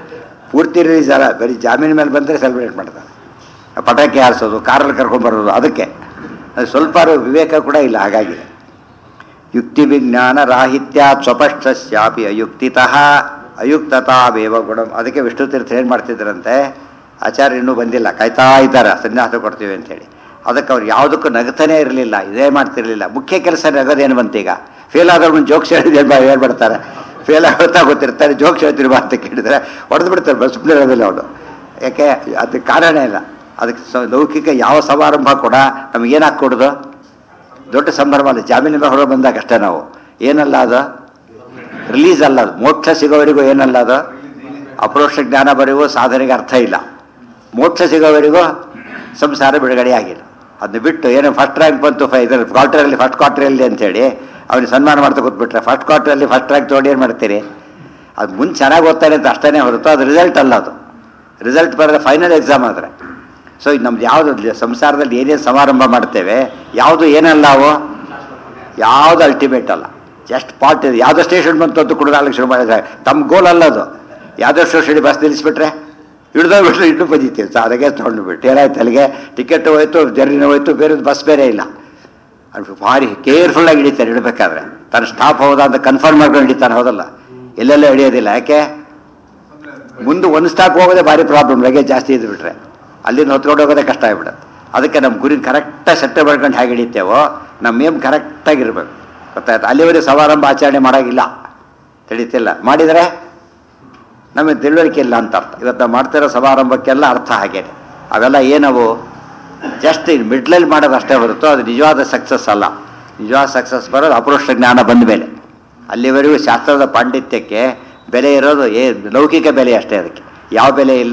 ಪೂರ್ತಿ ರಿಲೀಸ್ ಅಲ್ಲ ಬರೀ ಜಾಮೀನು ಮೇಲೆ ಬಂದರೆ ಸೆಲೆಬ್ರೇಟ್ ಮಾಡ್ತಾರೆ ಪಟಾಕಿ ಹಾರಿಸೋದು ಕಾರಲ್ಲಿ ಕರ್ಕೊಂಡ್ಬರೋದು ಅದಕ್ಕೆ ಅದು ಸ್ವಲ್ಪ ವಿವೇಕ ಕೂಡ ಇಲ್ಲ ಹಾಗಾಗಿದೆ ಯುಕ್ತಿ ವಿಜ್ಞಾನ ರಾಹಿತ್ಯ ಸ್ವಪಷ್ಟಸ್ಯಾಪಿ ಅಯುಕ್ತಿತಃ ಅಯುಕ್ತತಾವೇವ ಗುಣ ಅದಕ್ಕೆ ವಿಷ್ಣು ತೀರ್ಥ ಏನು ಮಾಡ್ತಿದ್ರಂತೆ ಆಚಾರ್ಯ ಇನ್ನೂ ಬಂದಿಲ್ಲ ಕಾಯ್ತಾ ಇದ್ದಾರೆ ಸನ್ಯಾಸ ಕೊಡ್ತೀವಿ ಅಂತೇಳಿ ಅದಕ್ಕೆ ಅವ್ರು ಯಾವುದಕ್ಕೂ ನಗತಾನೇ ಇರಲಿಲ್ಲ ಇದೇ ಮಾಡ್ತಿರ್ಲಿಲ್ಲ ಮುಖ್ಯ ಕೆಲಸ ನಗದೇನು ಬಂತೀಗ ಫೇಲ್ ಆದವ್ರು ಜೋಕ್ಸ್ ಹೇಳಿದ್ರೆ ಹೇಳ್ಬಿಡ್ತಾರೆ ಫೇಲ್ ಆಗುತ್ತಾ ಗೊತ್ತಿರ್ತಾರೆ ಜೋಕ್ಸ್ ಹೇಳ್ತಿರುವ ಅಂತ ಕೇಳಿದ್ರೆ ಹೊಡೆದು ಬಿಡ್ತಾರೆ ಬಸ್ ಸುಮ್ಮನೆ ಇರೋದಿಲ್ಲ ಅವನು ಯಾಕೆ ಅದಕ್ಕೆ ಕಾರಣ ಇಲ್ಲ ಅದಕ್ಕೆ ಸ- ಲೌಕಿಕ ಯಾವ ಸಮಾರಂಭ ಕೂಡ ನಮಗೇನು ಹಾಕ್ಕೊಡೋದು ದೊಡ್ಡ ಸಂಭ್ರಮ ಅಲ್ಲ ಜಾಮೀನು ಮೇಲೆ ಹೊರ ಬಂದಾಗ ಅಷ್ಟೇ ನಾವು ಏನಲ್ಲ ಅದು ರಿಲೀಸ್ ಅಲ್ಲ ಅದು ಮೋಕ್ಷ ಸಿಗೋವರೆಗೂ ಏನಲ್ಲ ಅದು ಅಪರೋಕ್ಷ ಜ್ಞಾನ ಬರೆಯುವ ಸಾಧನೆಗೆ ಅರ್ಥ ಇಲ್ಲ ಮೋಕ್ಷ ಸಿಗೋವರೆಗೂ ಸಂಸಾರ ಬಿಡುಗಡೆ ಆಗಿಲ್ಲ ಅದನ್ನ ಬಿಟ್ಟು ಏನೋ ಫಸ್ಟ್ ರ್ಯಾಂಕ್ ಬಂತು ಫೈ ಇದರಲ್ಲಿ ಕ್ವಾರ್ಟರಲ್ಲಿ ಫಸ್ಟ್ ಕ್ವಾರ್ಟರಲ್ಲಿ ಅಂತೇಳಿ ಅವ್ನಿಗೆ ಸನ್ಮಾನ ಮಾಡ್ತಾ ಕೂತ್ಬಿಟ್ರೆ ಫಸ್ಟ್ ಕ್ವಾರ್ಟರಲ್ಲಿ ಫಸ್ಟ್ ರ್ಯಾಂಕ್ ತೊಗೊಂಡು ಏನು ಮಾಡ್ತೀರಿ ಅದು ಮುಂದೆ ಚೆನ್ನಾಗಿ ಓದ್ತಾನೆ ಅಂತ ಅಷ್ಟೇ ಹೊರತು ಅದು ರಿಸಲ್ಟ್ ಅಲ್ಲ ಅದು ರಿಸಲ್ಟ್ ಬರೋದು ಫೈನಲ್ ಎಕ್ಸಾಮ್ ಆದರೆ ಸೊ ನಮ್ದು ಯಾವುದು ಸಂಸಾರದಲ್ಲಿ ಏನೇನು ಸಮಾರಂಭ ಮಾಡ್ತೇವೆ ಯಾವುದು ಏನಲ್ಲ ಅವು ಯಾವುದು ಅಲ್ಟಿಮೇಟ್ ಅಲ್ಲ ಜಸ್ಟ್ ಪಾರ್ಟ್ ಇದೆ ಯಾವುದೋ ಸ್ಟೇಷನ್ ಬಂತು ಅಂತ ಕುಡಿದಾಗಲಿಕ್ಕೆ ಶುರು ಮಾಡಿದ್ರೆ ತಮ್ಮ ಗೋಲ್ ಅಲ್ಲ ಅದು ಯಾವುದೋ ಸ್ಟೇಷನ್ ಬಸ್ ನಿಲ್ಲಿಸ್ಬಿಟ್ರೆ ಹಿಡ್ದೋಗ್ಬಿಟ್ರೆ ಇನ್ನೂ ಬಜೀತೀವಿ ಸೊ ಅದಕ್ಕೆ ತೊಗೊಂಡು ಬಿಟ್ಟು ಏನಾಯ್ತು ಅಲ್ಲಿಗೆ ಟಿಕೆಟ್ ಹೋಯ್ತು ಜರ್ನಿನ ಹೋಯ್ತು ಬೇರೆ ಬಸ್ ಬೇರೆ ಇಲ್ಲ ಅದು ಭಾರಿ ಕೇರ್ಫುಲ್ಲಾಗಿ ಹಿಡಿತಾರೆ ಇಡಬೇಕಾದ್ರೆ ತನ್ನ ಸ್ಟಾಪ್ ಹೌದಾ ಅಂತ ಕನ್ಫರ್ಮ್ ಮಾಡ್ಕೊಂಡು ಹಿಡಿತಾನೆ ಹೌದಲ್ಲ ಎಲ್ಲೆಲ್ಲ ಹಿಡಿಯೋದಿಲ್ಲ ಯಾಕೆ ಮುಂದೆ ಒಂದು ಸ್ಟಾಪ್ ಹೋಗೋದೇ ಭಾರಿ ಪ್ರಾಬ್ಲಮ್ ಲಗೇಜ್ ಜಾಸ್ತಿ ಇದ್ದು ಬಿಟ್ರೆ ಅಲ್ಲಿಂದ ಹೊತ್ಕೊಂಡು ಹೋಗೋದೇ ಕಷ್ಟ ಆಗ್ಬಿಡುತ್ತೆ ಅದಕ್ಕೆ ನಮ್ಮ ಗುರಿ ಕರೆಕ್ಟಾಗಿ ಸೆಟ್ ಮಾಡ್ಕೊಂಡು ಹೇಗೆ ಹಿಡಿತೇವೋ ನಮ್ಮ ಏಮ್ ಕರೆಕ್ಟಾಗಿರ್ಬೇಕು ಗೊತ್ತಾಯ್ತು ಅಲ್ಲಿವರೆಗೆ ಸಮಾರಂಭ ಆಚರಣೆ ಮಾಡೋಂಗಿಲ್ಲ ತಿಳಿತಿಲ್ಲ ಮಾಡಿದರೆ ನಮಗೆ ತಿಳುವಳಿಕೆ ಇಲ್ಲ ಅಂತ ಅರ್ಥ ಇವತ್ತು ನಾವು ಮಾಡ್ತಿರೋ ಸಮಾರಂಭಕ್ಕೆಲ್ಲ ಅರ್ಥ ಹಾಗೇನೆ ಅವೆಲ್ಲ ಏನವು ಜಸ್ಟ್ ಇನ್ ಮಿಡ್ಲಲ್ಲಿ ಮಾಡೋದು ಅಷ್ಟೇ ಹೊರತು ಅದು ನಿಜವಾದ ಸಕ್ಸಸ್ ಅಲ್ಲ ನಿಜವಾದ ಸಕ್ಸಸ್ ಬರೋದು ಅಪರೋಕ್ಷ ಜ್ಞಾನ ಬಂದ ಮೇಲೆ ಅಲ್ಲಿವರೆಗೂ ಶಾಸ್ತ್ರದ ಪಾಂಡಿತ್ಯಕ್ಕೆ ಬೆಲೆ ಇರೋದು ಏ ಲೌಕಿಕ ಬೆಲೆ ಅಷ್ಟೇ ಅದಕ್ಕೆ ಯಾವ ಬೆಲೆ ಇಲ್ಲ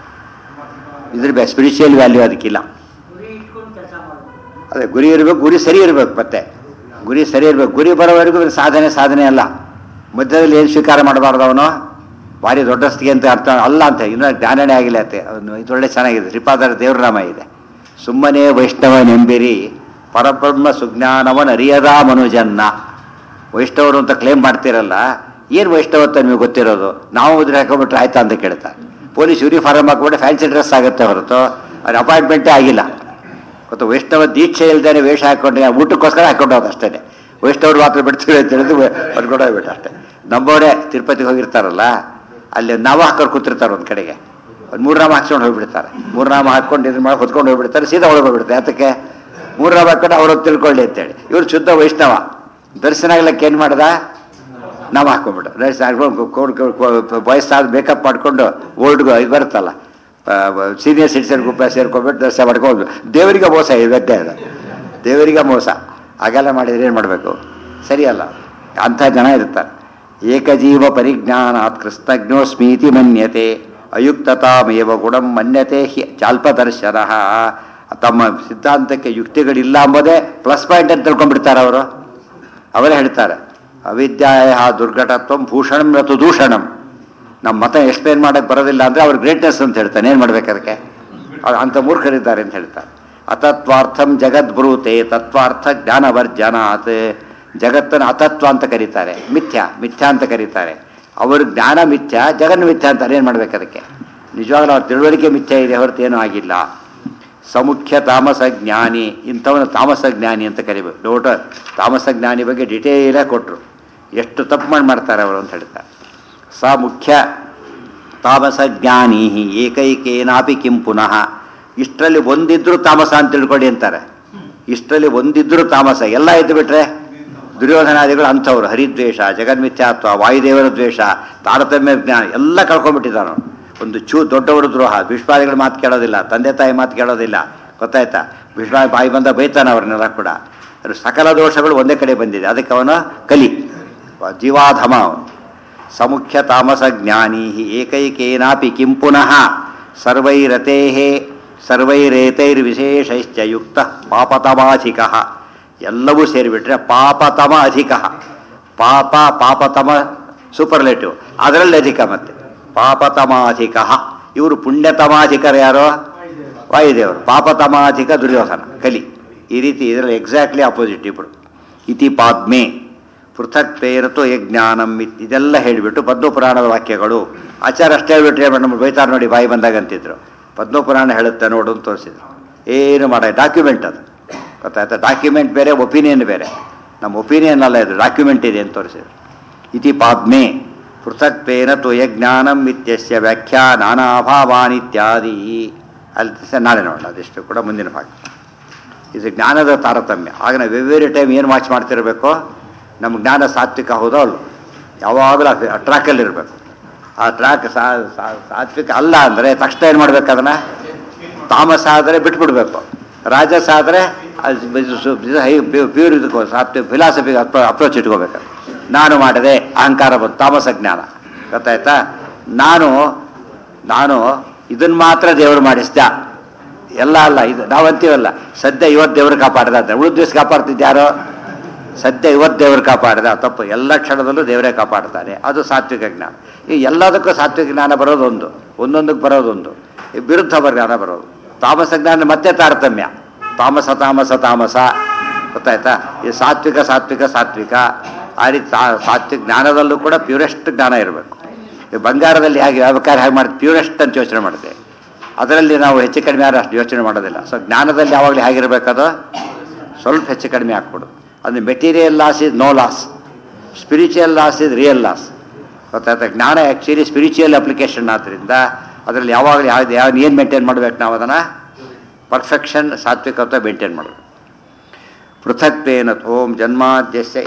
ಇದ್ರ ಬೆ ಸ್ಪಿರಿಚುವಲ್ ವ್ಯಾಲ್ಯೂ ಅದಕ್ಕಿಲ್ಲ ಗುರಿ ಇಟ್ಕೊಂಡು ಕೆಲಸ ಮಾಡಬೇಕು ಅದೇ ಗುರಿ ಇರಬೇಕು ಗುರಿ ಸರಿ ಇರಬೇಕು ಮತ್ತೆ ಗುರಿ ಸರಿ ಇರಬೇಕು ಗುರಿ ಬರೋವರೆಗೂ ಇವ್ರ ಸಾಧನೆ ಸಾಧನೆ ಅಲ್ಲ ಮಧ್ಯದಲ್ಲಿ ಏನು ಸ್ವೀಕಾರ ಮಾಡಬಾರ್ದು ಅವನು ಭಾರಿ ದೊಡ್ಡಸ್ತಿಗೆ ಅಂತ ಅರ್ಥ ಅಲ್ಲ ಅಂತ ಇನ್ನೂ ಜ್ಞಾನನೇ ಆಗಿಲ್ಲ ಅಂತೆ ಅವನು ಇದು ಒಳ್ಳೆ ಚೆನ್ನಾಗಿದೆ ಶ್ರೀಪಾದರ ದೇವ್ರನಾಮ ಇದೆ ಸುಮ್ಮನೆ ವೈಷ್ಣವ ನೆಂಬಿರಿ ಪರಬ್ರಹ್ಮ ಸುಜ್ಞಾನವನ್ ಅರಿಯದ ಮನುಜನ್ನ ವೈಷ್ಣವರು ಅಂತ ಕ್ಲೇಮ್ ಮಾಡ್ತಿರಲ್ಲ ಏನು ವೈಷ್ಣವತ್ತ ನಿಮಗೆ ಗೊತ್ತಿರೋದು ನಾವು ಉದ್ರೆ ಹಾಕೊಂಡ್ಬಿಟ್ರೆ ಆಯ್ತಾ ಅಂತ ಕೇಳ್ತಾರೆ ಪೊಲೀಸ್ ಯೂನಿಫಾರ್ಮ್ ಹಾಕೊಂಡ್ರೆ ಫ್ಯಾನ್ಸಿ ಡ್ರೆಸ್ ಆಗುತ್ತೆ ಹೊರತು ಅವ್ರ ಅಪಾಯಿಂಟ್ಮೆಂಟೇ ಆಗಿಲ್ಲ ಮತ್ತು ವೈಷ್ಣವ ದೀಕ್ಷೆ ಇಲ್ದೇನೆ ವೇಷ ಹಾಕೊಂಡ್ರೆ ಊಟಕ್ಕೋಸ್ಕರ ಹಾಕೊಂಡು ಹೋದ ಅಷ್ಟೇ ವೈಷ್ಣವರು ಮಾತ್ರ ಬಿಡ್ತೀವಿ ಅಂತ ಹೇಳಿದ್ರು ಅವ್ರು ಕೂಡ ಹೋಗ್ಬಿಟ್ಟು ಅಷ್ಟೇ ನಮ್ಮವರೇ ತಿರುಪತಿಗೆ ಹೋಗಿರ್ತಾರಲ್ಲ ಅಲ್ಲಿ ನಾವು ಹಾಕೊಂಡು ಕೂತಿರ್ತಾರೆ ಒಂದು ಕಡೆಗೆ ಒಂದು ಮೂರ್ನಾಮ ಹಾಕ್ಸ್ಕೊಂಡು ಹೋಗ್ಬಿಡ್ತಾರೆ ಮೂರ್ನಾಮ ಹಾಕೊಂಡು ಇದನ್ನ ಮಾಡಿ ಹೊತ್ಕೊಂಡು ಹೋಗ್ಬಿಡ್ತಾರೆ ಸೀದಾ ಒಳಗೆ ಹೋಗ್ಬಿಡ್ತಾರೆ ಅದಕ್ಕೆ ಮೂರ್ನಾಮ ಹಾಕೊಂಡು ಅವ್ರು ತಿಳ್ಕೊಳ್ಳಿ ಅಂತೇಳಿ ಇವ್ರು ಶುದ್ಧ ವೈಷ್ಣವ ದರ್ಶನ ಆಗ್ಲಕ್ಕೆ ಏನು ಮಾಡ್ದ ನಾವು ಹಾಕೊಂಡ್ಬಿಟ್ಟು ದರ್ಶನ ಹಾಕೊಂಡು ವಯಸ್ಸಾದ ಮೇಕಪ್ ಮಾಡ್ಕೊಂಡು ಓಲ್ಡ್ ಇದು ಬರುತ್ತಲ್ಲ ಸೀನಿಯರ್ ಸಿಟಿಸನ್ ಗ್ರೂಪ್ ಸೇರ್ಕೊಂಡ್ಬಿಟ್ಟು ದರ್ಶನ ಮಾಡ್ಕೊಂಡು ದೇವರಿಗೆ ಮೋಸ ಇವತ್ತೇ ಅದು ದೇವರಿಗೆ ಮೋಸ ಹಾಗೆಲ್ಲ ಮಾಡಿದ್ರೆ ಏನು ಮಾಡಬೇಕು ಸರಿಯಲ್ಲ ಅಂಥ ಜನ ಇರ್ತಾರೆ ಏಕಜೀವ ಪರಿಜ್ಞಾನಾತ್ ಕೃಷ್ಣಜ್ಞೋ ಸ್ಮೀತಿ ಮನ್ಯತೆ ಅಯುಕ್ತತಾಮೇವ ಗುಣಂ ಮನ್ಯತೆ ಹಿ ಚಾಲ್ಪದರ್ಶನ ತಮ್ಮ ಸಿದ್ಧಾಂತಕ್ಕೆ ಯುಕ್ತಿಗಳಿಲ್ಲ ಎಂಬುದೇ ಪ್ಲಸ್ ಪಾಯಿಂಟ್ ಅಂತ ತಿಳ್ಕೊಂಡ್ಬಿಡ್ತಾರೆ ಅವರು ಅವರೇ ಹೇಳ್ತಾರೆ ಅವಿದ್ಯಾಯ ದುರ್ಘಟತ್ವ ಭೂಷಣಂ ಮತ್ತು ದೂಷಣಂ ನಮ್ಮ ಮತ ಎಕ್ಸ್ಪ್ಲೇನ್ ಮಾಡಕ್ಕೆ ಬರೋದಿಲ್ಲ ಅಂದರೆ ಅವ್ರ ಗ್ರೇಟ್ನೆಸ್ ಅಂತ ಹೇಳ್ತಾನೆ ಏನು ಮಾಡ್ಬೇಕು ಅದಕ್ಕೆ ಅವ್ರು ಅಂಥ ಮೂರ್ಖರಿದ್ದಾರೆ ಅಂತ ಹೇಳ್ತಾರೆ ಅತತ್ವಾರ್ಥಂ ಜಗದ್ಬ್ರೂತೆ ತತ್ವಾರ್ಥ ಜ್ಞಾನವರ್ಜನಾತ್ ಜಗತ್ತನ್ನು ಅತತ್ವ ಅಂತ ಕರೀತಾರೆ ಮಿಥ್ಯ ಮಿಥ್ಯ ಅಂತ ಕರೀತಾರೆ ಅವರು ಜ್ಞಾನ ಮಿಥ್ಯ ಜಗನ್ ಮಿಥ್ಯ ಅಂತಾರೆ ಏನು ಮಾಡ್ಬೇಕು ಅದಕ್ಕೆ ನಿಜವಾಗ್ಲೂ ಅವ್ರ ತಿಳುವಳಿಕೆ ಮಿಥ್ಯ ಇದೆ ಹೊರತು ಏನೂ ಆಗಿಲ್ಲ ಸಮುಖ್ಯ ತಾಮಸ ಜ್ಞಾನಿ ಇಂಥವನು ತಾಮಸ ಜ್ಞಾನಿ ಅಂತ ಕರಿಬೇಕು ನೋಟ ತಾಮಸ ಜ್ಞಾನಿ ಬಗ್ಗೆ ಡಿಟೇಲಾಗಿ ಕೊಟ್ಟರು ಎಷ್ಟು ತಪ್ಪು ಮಾಡಿ ಮಾಡ್ತಾರೆ ಅವರು ಅಂತ ಹೇಳ್ತಾರೆ ಸ ಮುಖ್ಯ ತಾಮಸ ಜ್ಞಾನಿ ಏಕೈಕೇನಾಪಿ ಕಿಂ ಪುನಃ ಇಷ್ಟರಲ್ಲಿ ಒಂದಿದ್ರು ತಾಮಸ ಅಂತ ತಿಳ್ಕೊಳ್ಳಿ ಅಂತಾರೆ ಇಷ್ಟರಲ್ಲಿ ಒಂದಿದ್ರು ತಾಮಸ ಎಲ್ಲ ಇದ್ದು ಬಿಟ್ರೆ ದುರ್ಯೋಧನಾದಿಗಳು ಅಂಥವ್ರು ಹರಿದ್ವೇಷ ಜಗನ್ಮಿಥ್ಯಾತ್ವ ವಾಯುದೇವರ ದ್ವೇಷ ತಾರತಮ್ಯ ಜ್ಞಾನ ಎಲ್ಲ ಕಳ್ಕೊಂಡ್ಬಿಟ್ಟಿದ್ದಾನು ಒಂದು ಚೂ ದೊಡ್ಡವರು ದ್ರೋಹ ವಿಶ್ವಾದಿಗಳ ಮಾತು ಕೇಳೋದಿಲ್ಲ ತಂದೆ ತಾಯಿ ಮಾತು ಕೇಳೋದಿಲ್ಲ ಗೊತ್ತಾಯ್ತಾ ವಿಶ್ವ ಬಾಯಿ ಬಂದ ಬೈತಾನ ಅವ್ರನ್ನೆಲ್ಲ ಕೂಡ ಅದ್ರ ಸಕಲ ದೋಷಗಳು ಒಂದೇ ಕಡೆ ಬಂದಿದೆ ಅದಕ್ಕೆ ಅವನು ಕಲಿ ಜೀವಾಧಮ ಅವನು ಸಮುಖ್ಯ ತಾಮಸ ಜ್ಞಾನಿ ಏಕೈಕೇನಾಪಿ ಕಿಂ ಪುನಃ ಸರ್ವೈರತೆ ಸರ್ವೈರೇತೈರ್ವಿಶೇಷೈಶ್ಚ ಯುಕ್ತ ಪಾಪತಮಾಧಿಕ ಎಲ್ಲವೂ ಸೇರಿಬಿಟ್ರೆ ಪಾಪತಮ ಅಧಿಕ ಪಾಪ ಪಾಪತಮ ಸೂಪರ್ಲೇಟಿವ್ ಅದರಲ್ಲಿ ಅಧಿಕ ಮತ್ತೆ ಪಾಪತಮಾಧಿಕ ಇವರು ಪುಣ್ಯತಮಾಧಿಕರು ಯಾರೋ ವಾಯುದೇವರು ಪಾಪತಮಾಧಿಕ ದುರ್ಯೋಧನ ಕಲಿ ಈ ರೀತಿ ಇದರಲ್ಲಿ ಎಕ್ಸಾಕ್ಟ್ಲಿ ಅಪೋಸಿಟ್ ಇಬ್ಬರು ಇತಿ ಪಾದ್ಮೆ ಪೃಥಕ್ ಪೇರತು ಯಜ್ಞಾನಂ ಇತ್- ಇದೆಲ್ಲ ಹೇಳಿಬಿಟ್ಟು ಪದ್ಮಪುರಾಣದ ವಾಕ್ಯಗಳು ಆಚಾರ ಅಷ್ಟೇ ಹೇಳ್ಬಿಟ್ರೆ ನಮ್ಮ ಬೈತಾರೆ ನೋಡಿ ಬಾಯಿ ಬಂದಾಗ ಅಂತಿದ್ರು ಪದ್ಮಪುರಾಣ ಹೇಳುತ್ತೆ ನೋಡು ಅಂತ ತೋರಿಸಿದ್ರು ಏನು ಮಾಡ ಡಾಕ್ಯುಮೆಂಟ್ ಅದು ಗೊತ್ತಾಯ್ತಾ ಡಾಕ್ಯುಮೆಂಟ್ ಬೇರೆ ಒಪಿನಿಯನ್ ಬೇರೆ ನಮ್ಮ ಒಪಿನಿಯನ್ ಅಲ್ಲ ಇದು ಡಾಕ್ಯುಮೆಂಟ್ ಇದೆ ಅಂತ ತೋರಿಸಿದ್ರು ಇತಿ ಪಾದ್ಮೆ ಪೃಥಕ್ ಪೇನ ತು ಯಜ್ಞಾನಂ ಇತ್ಯಸ್ಯ ವ್ಯಾಖ್ಯಾ ನಾನಾಭಾವಾನ್ ಇತ್ಯಾದಿ ಅಲ್ಲಿ ಸ- ನಾಳೆ ನೋಡೋಣ ಅದೆಷ್ಟು ಕೂಡ ಮುಂದಿನ ಭಾಗ ಇದು ಜ್ಞಾನದ ತಾರತಮ್ಯ ಆಗ ನಾವು ವೆವ್ವೇರಿ ಟೈಮ್ ಏನು ವಾಚ್ ಮಾಡ್ತಿರಬೇಕು ನಮ್ಮ ಜ್ಞಾನ ಸಾತ್ವಿಕ ಹೌದೋ ಅಲ್ಲ ಯಾವಾಗಲೂ ಆ ಟ್ರ್ಯಾಕಲ್ಲಿ ಇರಬೇಕು ಆ ಟ್ರ್ಯಾಕ್ ಸಾತ್ವಿಕ ಅಲ್ಲ ಅಂದರೆ ತಕ್ಷಣ ಏನು ಮಾಡ್ಬೇಕು ಅದನ್ನು ತಾಮಸ ಆದರೆ ಬಿಟ್ಬಿಡ್ಬೇಕು ರಾಜಸ ಆದರೆ ಪ್ಯೂರ್ ಇದಕ್ಕೋ ಸಾತ್ವಿಕ ಫಿಲಾಸಫಿಗೆ ಅಪ್ರೋಚ್ ಇಟ್ಕೋಬೇಕು ನಾನು ಮಾಡಿದೆ ಅಹಂಕಾರ ಬಂತು ತಾಮಸ ಜ್ಞಾನ ಗೊತ್ತಾಯ್ತಾ ನಾನು ನಾನು ಇದನ್ನು ಮಾತ್ರ ದೇವರು ಮಾಡಿಸ್ದ ಎಲ್ಲ ಅಲ್ಲ ಇದು ನಾವು ಅಂತೀವಲ್ಲ ಸದ್ಯ ಇವತ್ತು ದೇವರು ಕಾಪಾಡ್ದ ಅಂತ ಉಳಿದ ದಿವಸ ಕಾಪಾಡ್ತಿದ್ದು ಯಾರೋ ಸದ್ಯ ಇವತ್ತು ದೇವರು ಕಾಪಾಡ್ದ ತಪ್ಪು ಎಲ್ಲ ಕ್ಷಣದಲ್ಲೂ ದೇವರೇ ಕಾಪಾಡ್ತಾನೆ ಅದು ಸಾತ್ವಿಕ ಜ್ಞಾನ ಈ ಎಲ್ಲದಕ್ಕೂ ಸಾತ್ವಿಕ ಜ್ಞಾನ ಬರೋದೊಂದು ಒಂದೊಂದಕ್ಕೆ ಬರೋದೊಂದು ಈ ವಿರುದ್ಧ ಜ್ಞಾನ ಬರೋದು ತಾಮಸ ಜ್ಞಾನ ಮತ್ತೆ ತಾರತಮ್ಯ ತಾಮಸ ತಾಮಸ ತಾಮಸ ಗೊತ್ತಾಯ್ತಾ ಈ ಸಾತ್ವಿಕ ಸಾತ್ವಿಕ ಸಾತ್ವಿಕ ಆ ರೀತಿ ಸಾ- ಸಾತ್ವಿಕ ಜ್ಞಾನದಲ್ಲೂ ಕೂಡ ಪ್ಯೂರೆಸ್ಟ್ ಜ್ಞಾನ ಇರಬೇಕು ಈ ಬಂಗಾರದಲ್ಲಿ ಹೇಗೆ ವ್ಯಾಪಾರ ಹೇಗೆ ಮಾಡ್ತೀವಿ ಪ್ಯೂರೆಸ್ಟ್ ಅಂತ ಯೋಚನೆ ಮಾಡ್ತೇವೆ ಅದರಲ್ಲಿ ನಾವು ಹೆಚ್ಚು ಕಡಿಮೆ ಆದ್ರೆ ಅಷ್ಟು ಯೋಚನೆ ಮಾಡೋದಿಲ್ಲ ಸೊ ಜ್ಞಾನದಲ್ಲಿ ಯಾವಾಗಲೂ ಹೇಗಿರಬೇಕದು ಸ್ವಲ್ಪ ಹೆಚ್ಚು ಕಡಿಮೆ ಹಾಕ್ಬಿಡು ಅದು material loss is no loss spiritual loss is real loss ಗೊತ್ತಾಯ್ತಾ ಜ್ಞಾನ ಆ್ಯಕ್ಚುಲಿ ಸ್ಪಿರಿಚುವಲ್ ಅಪ್ಲಿಕೇಶನ್ ಆದ್ದರಿಂದ ಅದರಲ್ಲಿ ಯಾವಾಗಲೂ ಯಾವ್ದು ಯಾವ ಏನು ಮೇಂಟೈನ್ ಮಾಡಬೇಕು ನಾವು ಅದನ್ನು ಪರ್ಫೆಕ್ಷನ್ ಸಾತ್ವಿಕತ್ವ ಮೇಂಟೈನ್ ಮಾಡಬೇಕು ಪೃಥಕ್ವೇನ ಓಂ ಜನ್ಮಾದ್ಯಸ್ಯ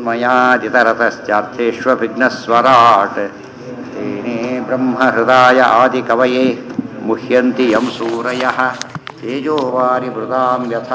ಯತವನ್ಮಯಾದಿತರತಶ್ಚಾರ್ಥೇಷ್ವಭಿಘ್ನಸ್ವರಾಟ್ ತೇನೇ ಬ್ರಹ್ಮಹೃದಾಯ ಆದಿಕವಯೇ ಮುಹ್ಯಂತಿ ಯಂ ಸೂರಯಃ ತೇಜೋವಾರಿ ಮೃದಾಂ ಯಥಾ